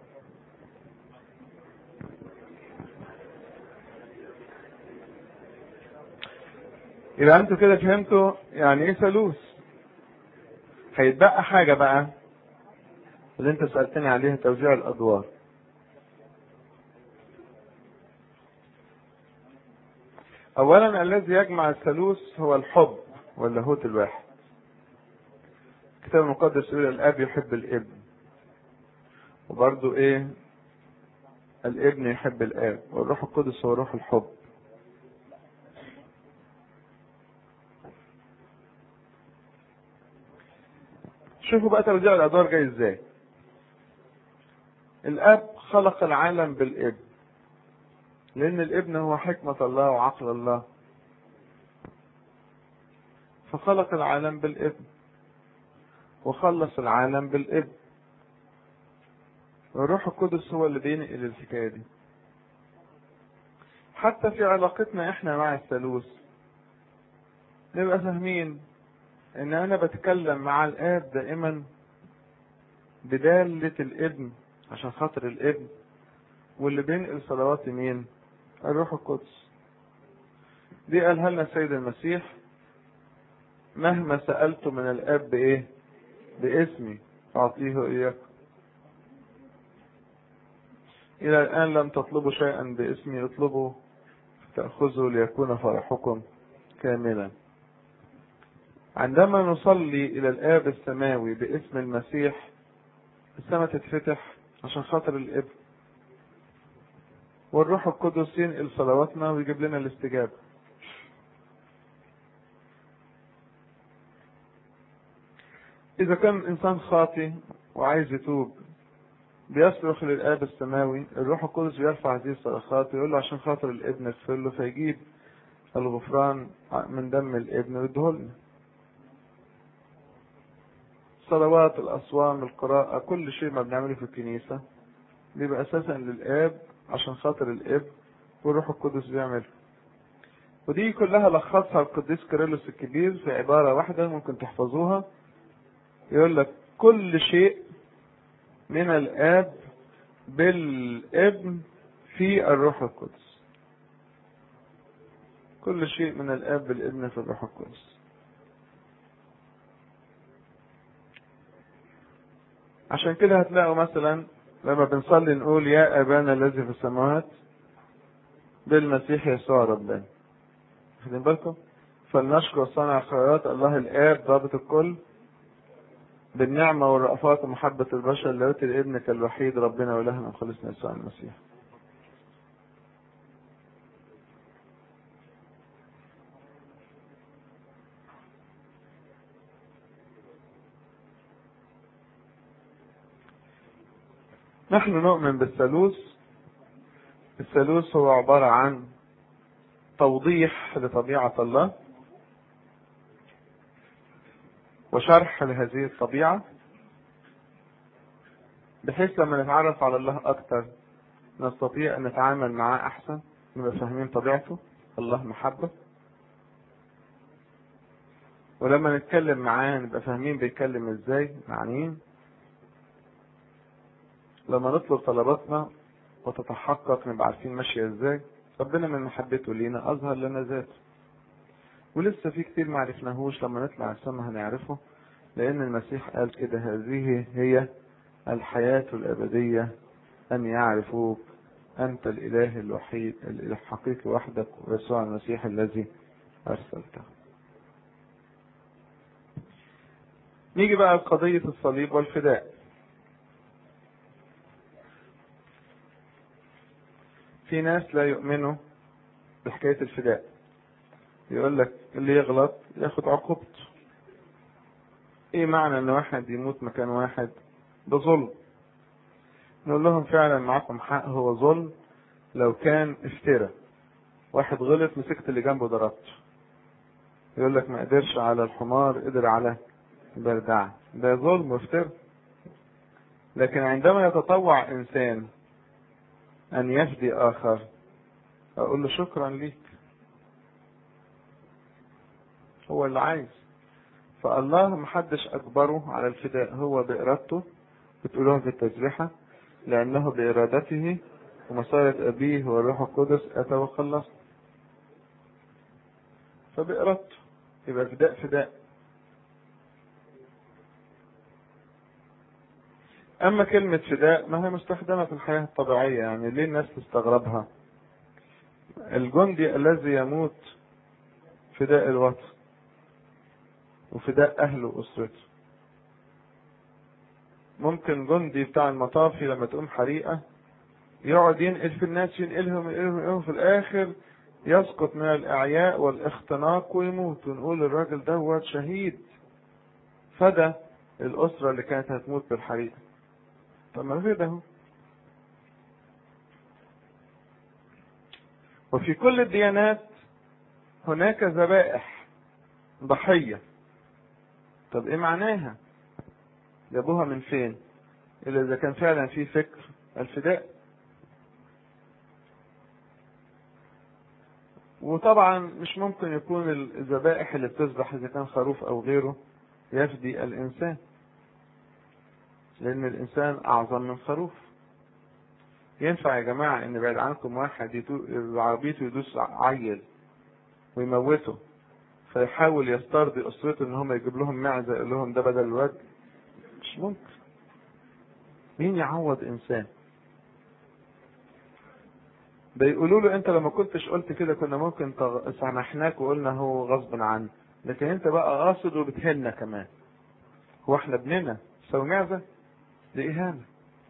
يبقى انتوا كده فهمتوا يعني ايه ثالوث هيتبقى حاجة بقى اللي انت سألتني عليها توزيع الادوار اولا الذي يجمع الثالوث هو الحب واللاهوت الواحد الكتاب المقدس يقول الاب يحب الابن وبرضه ايه الابن يحب الاب والروح القدس هو روح الحب شوفوا بقى توزيع الادوار جاي ازاي الاب خلق العالم بالابن لان الابن هو حكمة الله وعقل الله فخلق العالم بالابن وخلص العالم بالابن الروح القدس هو اللي بينقل الحكايه دي حتى في علاقتنا احنا مع الثالوث نبقى فاهمين ان انا بتكلم مع الاب دائما بدالة الابن عشان خاطر الابن واللي بينقل صلوات مين الروح القدس دي قالها لنا السيد المسيح مهما سألت من الاب بايه باسمي اعطيه اياكم الى الان لم تطلبوا شيئا باسمي اطلبوا تأخذوا ليكون فرحكم كاملا عندما نصلي إلى الآب السماوي باسم المسيح السماء تتفتح عشان خاطر الابن والروح القدس ينقل صلواتنا ويجيب لنا الاستجابة إذا كان الإنسان خاطي وعايز يتوب بيصرخ للآب السماوي الروح القدس بيرفع هذه الصرخات ويقول له عشان خاطر الابن اغفر له فيجيب الغفران من دم الابن ويديهولنا الصلوات الأصوام القراءة كل شيء ما بنعمله في الكنيسة بيبقى أساسا للآب عشان خاطر الاب والروح القدس بيعمله ودي كلها لخصها القديس كيرلس الكبير في عبارة واحدة ممكن تحفظوها يقول لك كل شيء من الآب بالابن في الروح القدس كل شيء من الآب بالابن في الروح القدس عشان كده هتلاقوا مثلا لما بنصلي نقول يا أبانا الذي في السماوات بالمسيح يسوع ربنا واخدين بالكم فلنشكر صانع الخيرات الله الآب ضابط الكل بالنعمة والرأفات ومحبة البشر اللي يؤتي لابنك الوحيد ربنا وإلهنا وخلصنا يسوع المسيح نحن نؤمن بالثالوث الثالوث هو عبارة عن توضيح لطبيعة الله وشرح لهذه الطبيعة بحيث لما نتعرف على الله أكثر نستطيع أن نتعامل معاه أحسن نبقى فاهمين طبيعته الله محبة ولما نتكلم معاه نبقى فاهمين بيتكلم ازاي مع مين لما نطلب طلباتنا وتتحقق نبقى عارفين ماشية ازاي ربنا من محبته لينا اظهر لنا ذاته ولسه في كتير ما عرفناهوش لما نطلع السما هنعرفه لان المسيح قال كده هذه هي الحياة الابدية ان يعرفوك انت الاله الوحيد الاله الحقيقي وحدك ويسوع المسيح الذي ارسلته نيجي بقى لقضية الصليب والفداء في ناس لا يؤمنوا بحكاية الفداء يقول لك اللي يغلط ياخد عقوبته ايه معنى ان واحد يموت مكان واحد ده ظلم نقول لهم فعلا معاكم حق هو ظلم لو كان افترى واحد غلط مسكت اللي جنبه ضربته يقول لك ما قدرش على الحمار قدر على البردعة ده ظلم وافترى لكن عندما يتطوع انسان ان يفدي اخر اقول له شكرا ليك هو اللي عايز فالله محدش اجبره على الفداء هو بارادته بتقولوها في التسبيحة لانه بارادته ومسارة ابيه والروح القدس اتى وخلص فبارادته يبقى فداء فداء اما كلمة فداء ما هي مستخدمة في الحياة الطبيعية يعني ليه الناس تستغربها الجندي الذي يموت فداء الوطن وفداء اهله واسرته ممكن جندي بتاع المطافي لما تقوم حريقة يقعد ينقل في الناس ينقلهم ينقلهم ينقلهم في الاخر يسقط من الاعياء والاختناق ويموت ونقول الراجل دوت شهيد فدى الاسرة اللي كانت هتموت بالحريقة طب ما في ده وفي كل الديانات هناك ذبائح ضحية طب ايه معناها جابوها من فين الا اذا كان فعلا في فكر الفداء وطبعا مش ممكن يكون الذبائح اللي بتذبح اذا كان خروف او غيره يفدي الانسان لان الانسان اعظم من خروف ينفع يا جماعة ان بعد عنكم واحد بعربيته يدوس عيل ويموته فيحاول يسترضي اسرته ان هم يجيب لهم معزة يقول لهم ده بدل الواد مش ممكن مين يعوض انسان ده يقولوا له انت لما كنتش قلت كده كنا ممكن سامحناك وقلنا هو غصب عنه لكن انت بقى قاصد وبتهنا كمان هو احنا ابننا سوي معزة دي إهانة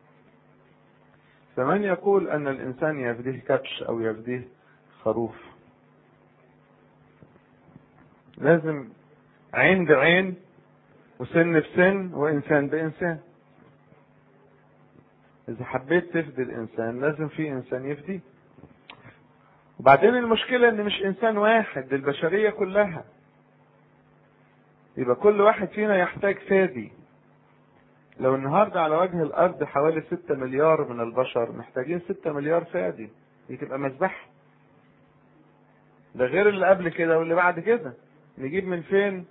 فمن يقول أن الإنسان يفديه كبش أو يفديه خروف لازم عين بعين وسن بسن وإنسان بإنسان اذا حبيت تفدي الانسان لازم في انسان يفديه وبعدين المشكلة ان مش انسان واحد دي البشرية كلها يبقى كل واحد فينا يحتاج فادي لو النهاردة على وجه الارض حوالي ستة مليار من البشر محتاجين ستة مليار فادي دي تبقى مذبحة ده غير اللي قبل كده واللي بعد كده نجيب من فين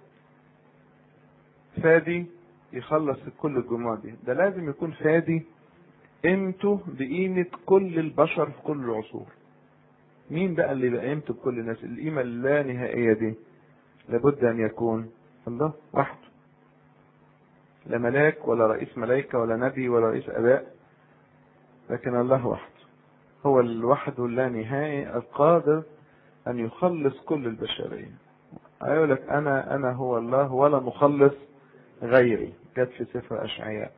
فادي يخلص كل الجموع دي ده لازم يكون فادي قيمته بقيمة كل البشر في كل العصور مين بقى اللي يبقى قيمته بكل الناس القيمة اللا نهائية دي لابد أن يكون الله وحده لا ملاك ولا رئيس ملائكة ولا نبي ولا رئيس أباء لكن الله وحده هو الوحده اللا نهائي القادر أن يخلص كل البشرية يقول لك أنا أنا هو الله ولا مخلص غيري جت في سفر أشعياء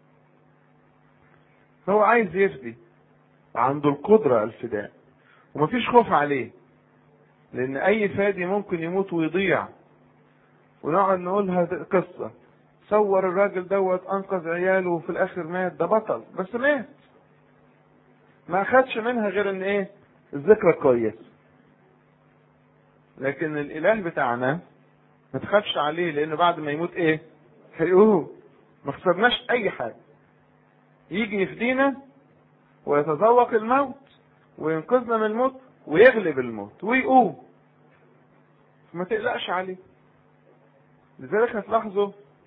هو عايز يفدي عنده القدرة الفداء ومفيش خوف عليه لأن أي فادي ممكن يموت ويضيع ونقعد نقول هذه قصة صور الراجل دوت أنقذ عياله وفي الآخر مات ده بطل بس مات ما أخدش منها غير إن إيه الذكرى كويسة لكن الإله بتاعنا ما تخافش عليه لأنه بعد ما يموت إيه هيقوه ما خسرناش أي حاجة يجي يفدينا ويتذوق الموت وينقذنا من الموت ويغلب الموت ويقوم ما تقلقش عليه لذلك هتلاحظوا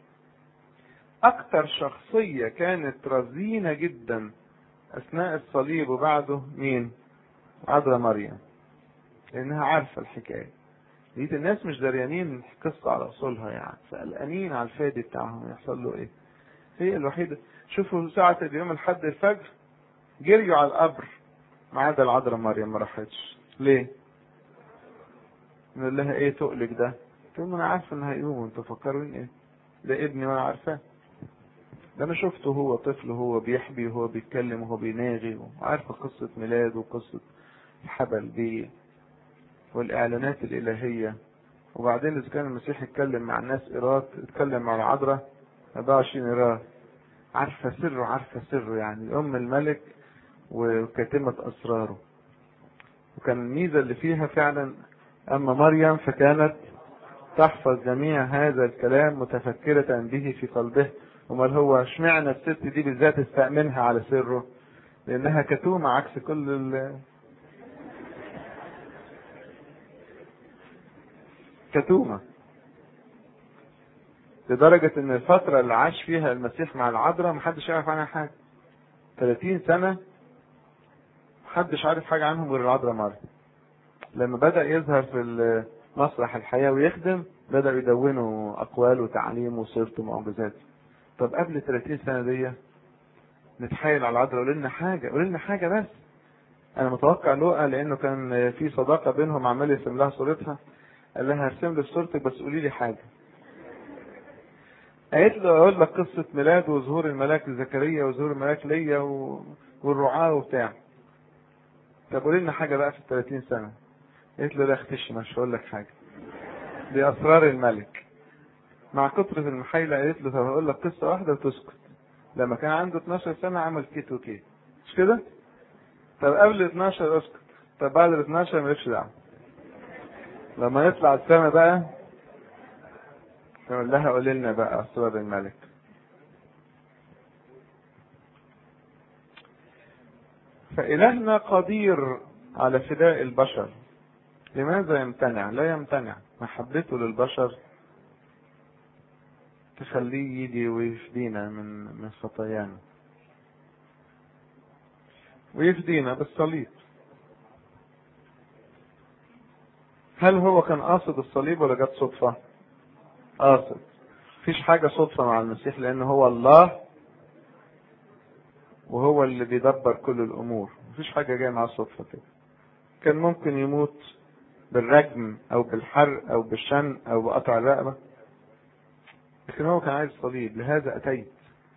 اكتر شخصية كانت رزينة جدا اثناء الصليب وبعده مين عذراء مريم لانها عارفة الحكاية لقيت الناس مش دريانين القصة على اصولها يعني فقلقانين على الفادي بتاعهم يحصل له ايه هي الوحيدة شوفوا ساعة اليوم الحد الفجر جريوا على القبر ما عدا العذراء مريم ما راحتش ليه؟ نقول لها ايه تقلك ده؟ تقول انا عارفه ان هيقوم انتوا فكرين ايه؟ ده ابني وانا عارفاه ده انا شفته هو طفل وهو بيحبي وهو بيتكلم وهو بيناغي وعارفه قصه ميلاده وقصه الحبل بيه والاعلانات الالهيه وبعدين اذا كان المسيح يتكلم مع الناس ايراد اتكلم مع العذراء 24 ايراد عارفه سره عارفه سره يعني ام الملك وكاتمة أسراره وكان الميزة اللي فيها فعلا أما مريم فكانت تحفظ جميع هذا الكلام متفكرة به في قلبه امال هو اشمعنى الست دي بالذات استأمنها على سره لأنها كتومة عكس كل ال كتومة لدرجة ان الفترة اللي عاش فيها المسيح مع العذراء محدش يعرف عنها حاجة 30 سنة محدش عارف حاجة عنهم غير العذراء مريم لما بدأ يظهر في مسرح الحياة ويخدم بدأوا يدونوا أقوال وتعليم وسيرته ومعجزاته طب قبل 30 سنة دي نتحايل على العذراء قول لنا حاجة قول لنا حاجة بس أنا متوقع لوقا لأنه كان في صداقة بينهم عمال يرسم لها صورتها قال لها هرسم لك صورتك بس قولي لي حاجة قالت له اقول لك قصة ميلاد وظهور الملاك لزكريا وظهور الملاك ليا و... والرعاة وبتاع طب قولي لنا حاجة بقى في ال 30 سنة قالت له لا اختش مش هقول لك حاجة دي أسرار الملك مع كثرة المحايلة قالت له طب هقول لك قصة واحدة وتسكت لما كان عنده 12 سنة عمل كيت وكيت مش كده؟ طب قبل 12 اسكت طب بعد ال 12 مالكش دعوة لما يطلع السما بقى يقول لها قولي لنا بقى أسرار الملك فإلهنا قدير على فداء البشر لماذا يمتنع لا يمتنع محبته للبشر تخليه يجي ويفدينا من من خطايانا ويفدينا بالصليب هل هو كان قاصد الصليب ولا جت صدفة قاصد مفيش حاجة صدفة مع المسيح لأن هو الله وهو اللي بيدبر كل الأمور مفيش حاجة جاية مع صدفة كده كان ممكن يموت بالرجم أو بالحرق أو بالشن أو بقطع الرقبة لكن هو كان عايز صليب لهذا أتيت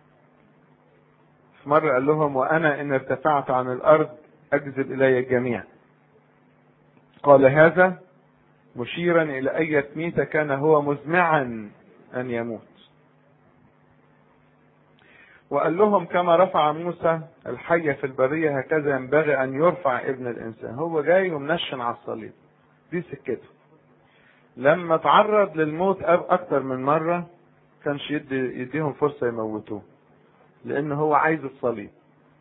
في مرة قال لهم وأنا إن ارتفعت عن الأرض أجذب إلي الجميع قال هذا مشيرا إلى أية ميتة كان هو مزمعا أن يموت وقال لهم كما رفع موسى الحية في البرية هكذا ينبغي أن يرفع ابن الإنسان هو جاي ومنشن على الصليب دي سكته لما تعرض للموت أكتر من مرة كانش يدي يديهم فرصة يموتوه لأن هو عايز الصليب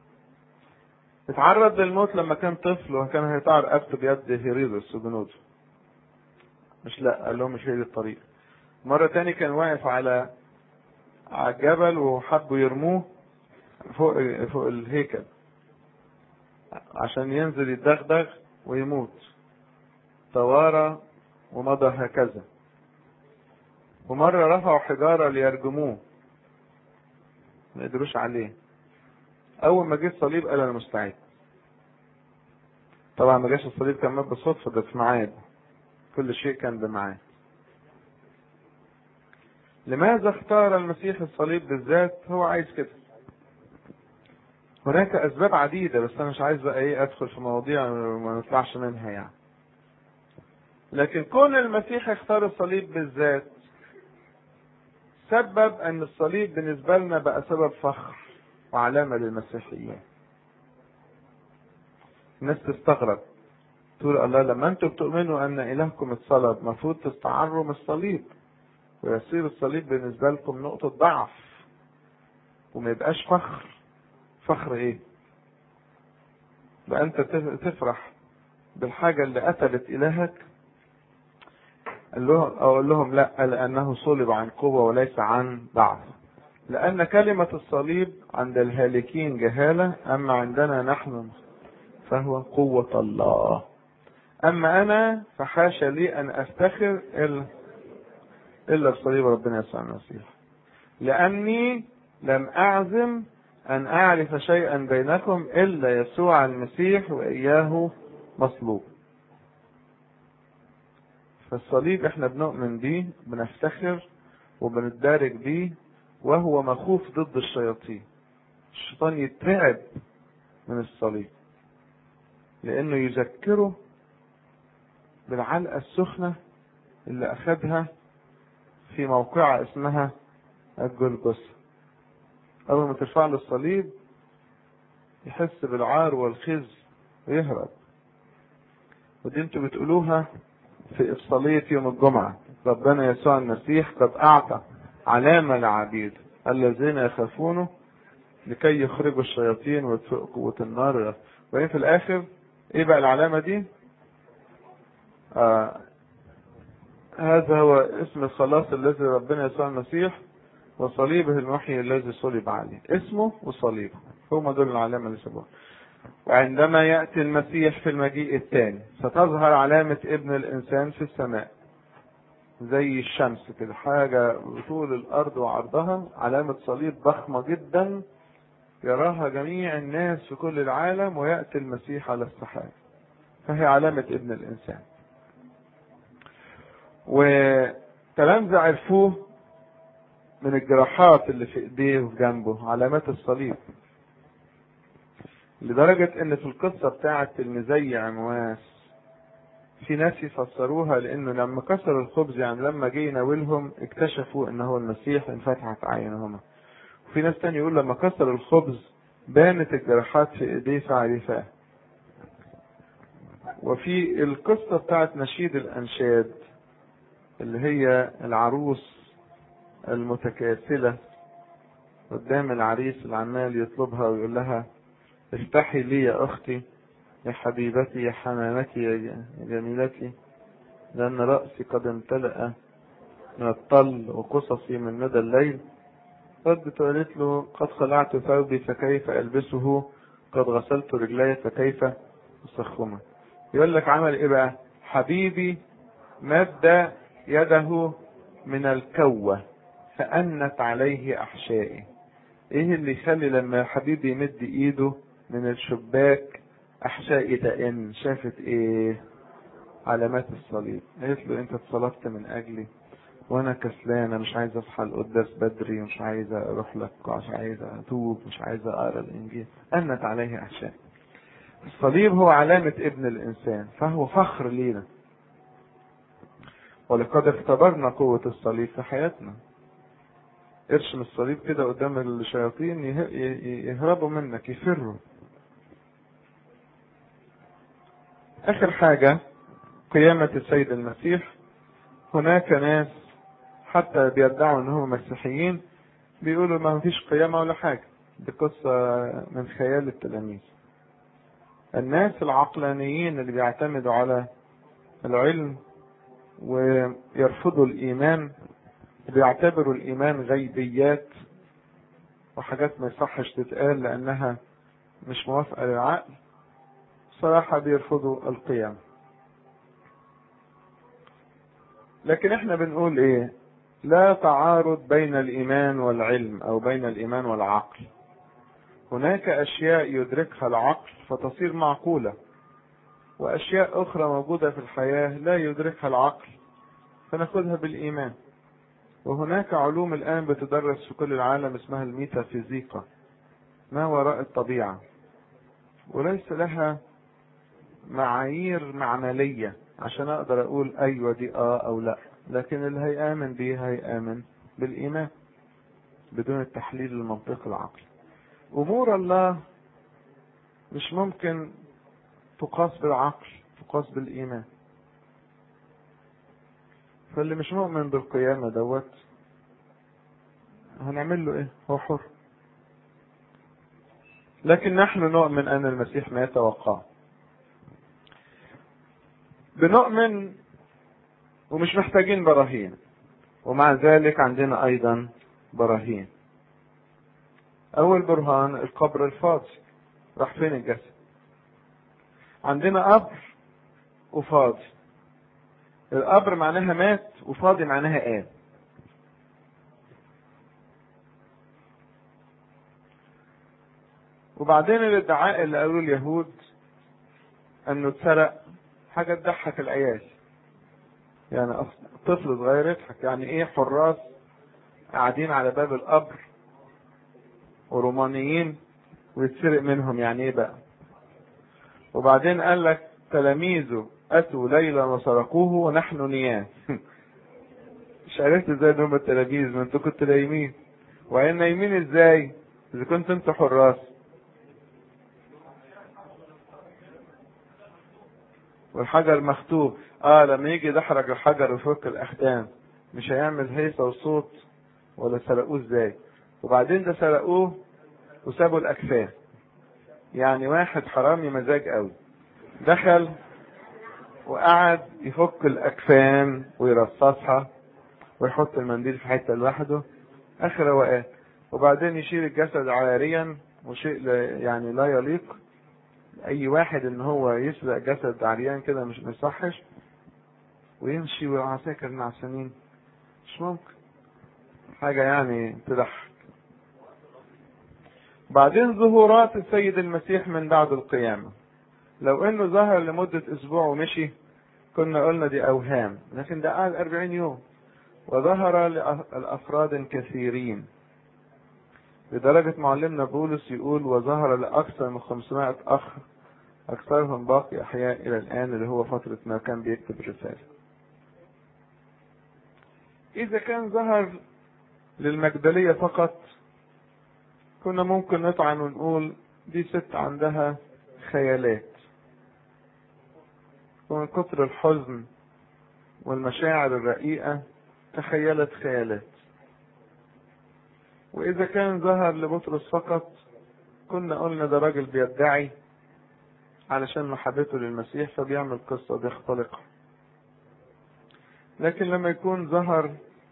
اتعرض للموت لما كان طفل وكان هيطعر رقبته بيد هيرودس وجنوده مش لا قال لهم مش هي دي الطريق مرة تاني كان واقف على على الجبل وحبوا يرموه فوق فوق الهيكل عشان ينزل يتدغدغ ويموت توارى ومضى هكذا ومرة رفعوا حجارة ليرجموه ما قدروش عليه أول ما جه الصليب قال أنا مستعد طبعا ما جاش الصليب كان مات بالصدفة ده في ميعاد كل شيء كان بميعاد لماذا اختار المسيح الصليب بالذات هو عايز كده هناك اسباب عديدة بس انا مش عايز بقى ايه ادخل في مواضيع ما نطلعش منها يعني لكن كون المسيح اختار الصليب بالذات سبب ان الصليب بالنسبة لنا بقى سبب فخر وعلامة للمسيحيين الناس تستغرب تقول الله لما انتم بتؤمنوا ان الهكم اتصلب المفروض تستعروا من الصليب ويصير الصليب بالنسبة لكم نقطة ضعف وما يبقاش فخر فخر ايه بقى انت تفرح بالحاجة اللي قتلت الهك قال لهم اقول لهم لا لانه صلب عن قوة وليس عن ضعف لان كلمة الصليب عند الهالكين جهالة اما عندنا نحن فهو قوة الله اما انا فحاشا لي ان افتخر الا الا بصليب ربنا يسوع المسيح لاني لم اعزم ان اعرف شيئا بينكم الا يسوع المسيح واياه مصلوب فالصليب احنا بنؤمن بيه بنفتخر وبنتدارك بيه وهو مخوف ضد الشياطين الشيطان يترعب من الصليب لانه يذكره بالعلقة السخنة اللي اخدها في موقعة اسمها الجلجثة اول ما ترفع له الصليب يحس بالعار والخزي ويهرب ودي انتوا بتقولوها في إفصالية يوم الجمعة ربنا يسوع المسيح قد أعطى علامة لعبيد الذين يخافونه لكي يخرجوا الشياطين ويطفئوا قوة النار وإيه في الآخر إيه بقى العلامة دي؟ آه هذا هو اسم الخلاص الذي ربنا يسوع المسيح وصليبه المحيي الذي صلب عليه اسمه وصليبه هم دول العلامة اللي سبوها وعندما يأتي المسيح في المجيء الثاني ستظهر علامة ابن الإنسان في السماء زي الشمس كده حاجة طول الأرض وعرضها علامة صليب ضخمة جدا يراها جميع الناس في كل العالم ويأتي المسيح على السحاب فهي علامة ابن الإنسان وتلامذة عرفوه من الجراحات اللي في ايديه وفي جنبه علامات الصليب لدرجة ان في القصة بتاعة المزي عمواس في ناس يفسروها لانه لما كسر الخبز يعني لما جه يناولهم اكتشفوا ان هو المسيح انفتحت عينهما وفي ناس تاني يقول لما كسر الخبز بانت الجراحات في ايديه فعرفاه وفي القصة بتاعة نشيد الانشاد اللي هي العروس المتكاسلة قدام العريس اللي عمال يطلبها ويقول لها افتحي لي يا اختي يا حبيبتي يا حمامتي يا جميلتي لان رأسي قد امتلأ من الطل وقصصي من ندى الليل ردت وقالت له قد خلعت ثوبي فكيف البسه قد غسلت رجلي فكيف اسخمه يقول لك عمل ايه بقى حبيبي مد يده من الكوة فأنت عليه أحشائي ايه اللي يخلي لما حبيبي يمد ايده من الشباك احشائي تئن شافت ايه علامات الصليب قالت له انت اتصلبت من اجلي وانا كسلانه مش عايزه اصحى القداس بدري مش عايزه اروح لك مش عايزه اتوب مش عايزه اقرا الانجيل انت عليه احشائي الصليب هو علامه ابن الانسان فهو فخر لينا ولقد اختبرنا قوه الصليب في حياتنا ارشم الصليب كده قدام الشياطين يهربوا منك يفروا اخر حاجة قيامة السيد المسيح هناك ناس حتى بيدعوا ان هم مسيحيين بيقولوا ما فيش قيامة ولا حاجة دي قصة من خيال التلاميذ الناس العقلانيين اللي بيعتمدوا على العلم ويرفضوا الإيمان بيعتبروا الإيمان غيبيات وحاجات ما يصحش تتقال لأنها مش موافقة للعقل صراحة بيرفضوا القيام لكن احنا بنقول ايه لا تعارض بين الإيمان والعلم أو بين الإيمان والعقل هناك أشياء يدركها العقل فتصير معقولة وأشياء أخرى موجودة في الحياة لا يدركها العقل فناخدها بالإيمان وهناك علوم الآن بتدرس في كل العالم اسمها الميتافيزيقا ما وراء الطبيعة وليس لها معايير معملية عشان أقدر أقول أيوة دي آه أو لا لكن اللي هيآمن بيه هيآمن بالإيمان بدون التحليل المنطقي العقلي أمور الله مش ممكن تقاس بالعقل تقاس بالإيمان فاللي مش مؤمن بالقيامة دوت هنعمل له ايه هو حر لكن نحن نؤمن ان المسيح مات وقام بنؤمن ومش محتاجين براهين ومع ذلك عندنا ايضا براهين اول برهان القبر الفاضي راح فين الجسد عندنا قبر وفاضي القبر معناها مات وفاضي معناها قام وبعدين الادعاء اللي قالوه اليهود انه اتسرق حاجه تضحك العيال يعني طفل صغير يضحك يعني ايه حراس قاعدين على باب القبر ورومانيين ويتسرق منهم يعني ايه بقى وبعدين قال لك تلاميذه اتوا ليلا وسرقوه ونحن نيام مش عرفت ازاي ان هم التلاميذ ما انتوا كنتوا نايمين وبعدين نايمين ازاي اذا كنتوا انتوا حراس والحجر مختوب اه لما يجي يدحرج الحجر ويفك الاختام مش هيعمل هيصه وصوت ولا سرقوه ازاي وبعدين ده سرقوه وسابوا الاكفان يعني واحد حرامي مزاج قوي دخل وقعد يفك الاكفان ويرصصها ويحط المنديل في حته لوحده اخر روقان وبعدين يشيل الجسد عاريا وشيء يعني لا يليق اي واحد ان هو يسرق جسد عريان كده مش مصحش ويمشي وعساكر نعسانين مش ممكن حاجة يعني تضحك بعدين ظهورات السيد المسيح من بعد القيامة لو انه ظهر لمدة اسبوع ومشي كنا قلنا دي اوهام لكن ده قعد اربعين يوم وظهر لافراد كثيرين لدرجة معلمنا بولس يقول وظهر لأكثر من 500 أخ أكثرهم باقي أحياء إلى الآن اللي هو فترة ما كان بيكتب رسالة. إذا كان ظهر للمجدلية فقط كنا ممكن نطعن ونقول دي ست عندها خيالات ومن كتر الحزن والمشاعر الرقيقة تخيلت خيالات وإذا كان ظهر لبطرس فقط كنا قلنا ده راجل بيدعي علشان محبته للمسيح فبيعمل قصة بيختلقها لكن لما يكون ظهر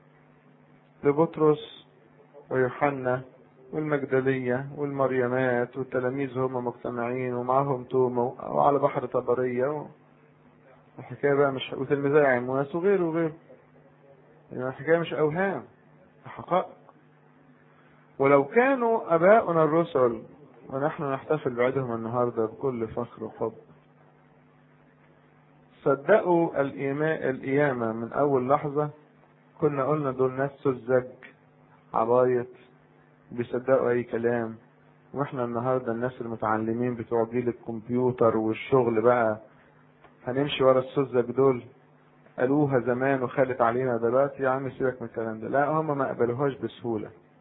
لبطرس ويوحنا والمجدلية والمريمات والتلاميذ هم مجتمعين ومعهم توما وعلى بحر طبرية الحكاية بقى مش وتلميذي عمواس وغيره وغيره يعني الحكاية مش أوهام حقائق ولو كانوا أباؤنا الرسل ونحن نحتفل بعيدهم النهارده بكل فخر وحب صدقوا الإيمان القيامة من أول لحظة كنا قلنا دول ناس سذج عبايط بيصدقوا أي كلام واحنا النهارده الناس المتعلمين بتوع جيل الكمبيوتر والشغل بقى هنمشي ورا السذج دول قالوها زمان وخالت علينا دلوقتي يا عم سيبك من الكلام ده لا هم ما قبلوهاش بسهوله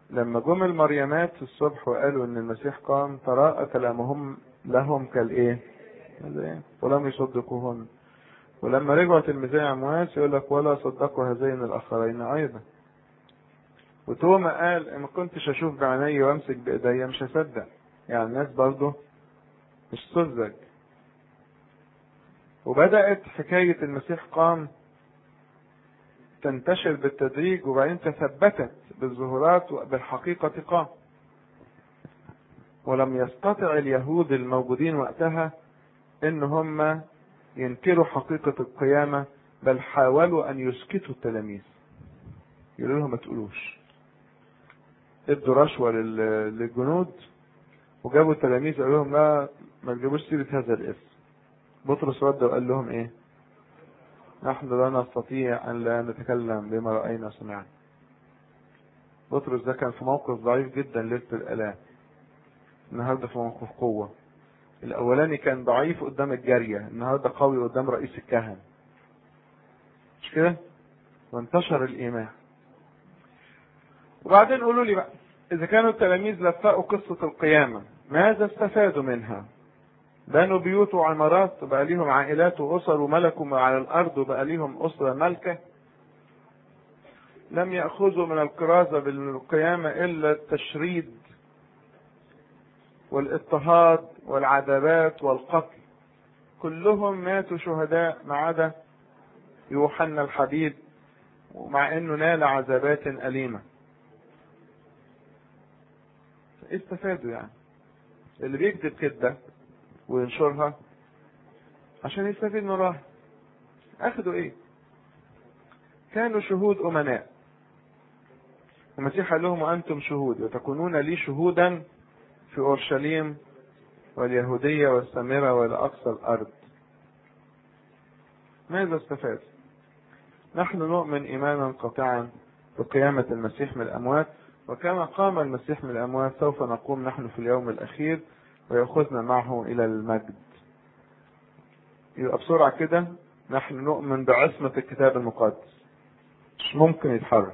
لما جم المريمات الصبح وقالوا ان المسيح قام تراءى كلامهم لهم كالايه ولم يصدقوهن ولما رجعوا تلميذي عمواس يقول لك ولا صدقوا هذين الاخرين ايضا وتوما قال ان ما كنتش اشوف بعيني وامسك بايديا مش هصدق يعني الناس برضه مش سذج وبدأت حكاية المسيح قام تنتشر بالتدريج وبعدين تثبتت بالظهورات وبالحقيقة قام ولم يستطع اليهود الموجودين وقتها ان هم ينكروا حقيقة القيامة بل حاولوا ان يسكتوا التلاميذ يقولوا لهم ما تقولوش ادوا رشوة للجنود وجابوا التلاميذ قالوا لهم لا ما تجيبوش سيرة هذا الاسم بطرس رد وقال لهم ايه نحن لا نستطيع ان لا نتكلم بما رأينا وسمعنا بطرس ده كان في موقف ضعيف جدا ليلة الالام النهاردة في موقف قوة الاولاني كان ضعيف قدام الجارية النهاردة قوي قدام رئيس الكهنة مش كده وانتشر الايمان وبعدين قولوا لي بقى اذا كانوا التلاميذ لفقوا قصة القيامة ماذا استفادوا منها بنوا بيوت وعمارات وبقى ليهم عائلات واسر وملكوا على الارض وبقى ليهم اسره ملكه لم ياخذوا من الكرازه بالقيامه الا التشريد والاضطهاد والعذابات والقتل كلهم ماتوا شهداء ما عدا يوحنا الحبيب ومع انه نال عذابات اليمه استفادوا يعني اللي بيكذب كده وينشرها عشان يستفيد من وراها اخدوا ايه كانوا شهود امناء المسيح قال لهم وانتم شهود وتكونون لي شهودا في اورشليم واليهودية والسامرة والى اقصى الارض ماذا استفاد نحن نؤمن ايمانا قاطعا بقيامة المسيح من الاموات وكما قام المسيح من الاموات سوف نقوم نحن في اليوم الاخير ويأخذنا معه إلى المجد يبقى بسرعة كده نحن نؤمن بعصمة الكتاب المقدس مش ممكن يتحرر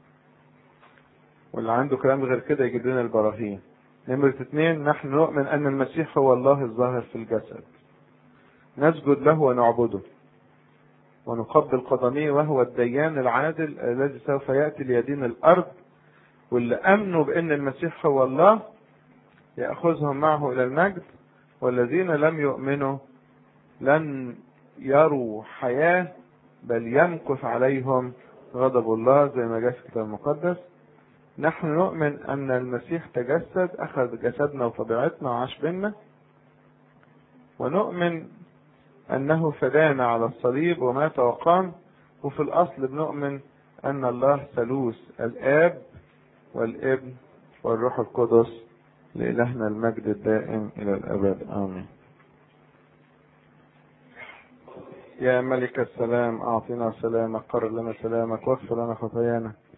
واللي عنده كلام غير كده يجيب لنا البراهين نمرة اثنين نحن نؤمن أن المسيح هو الله الظاهر في الجسد نسجد له ونعبده ونقبل قدميه وهو الديان العادل الذي سوف يأتي ليدين الأرض واللي أمنوا بأن المسيح هو الله يأخذهم معه إلى المجد والذين لم يؤمنوا لن يروا حياة بل يمكث عليهم غضب الله زي ما جاء في الكتاب المقدس نحن نؤمن أن المسيح تجسد أخذ جسدنا وطبيعتنا وعاش بينا ونؤمن أنه فدانا على الصليب ومات وقام وفي الأصل بنؤمن أن الله ثالوث الآب والابن والروح القدس لإلهنا المجد الدائم إلى الأبد آمين يا ملك السلام أعطنا سلامك قرر لنا سلامك واغفر لنا خطايانا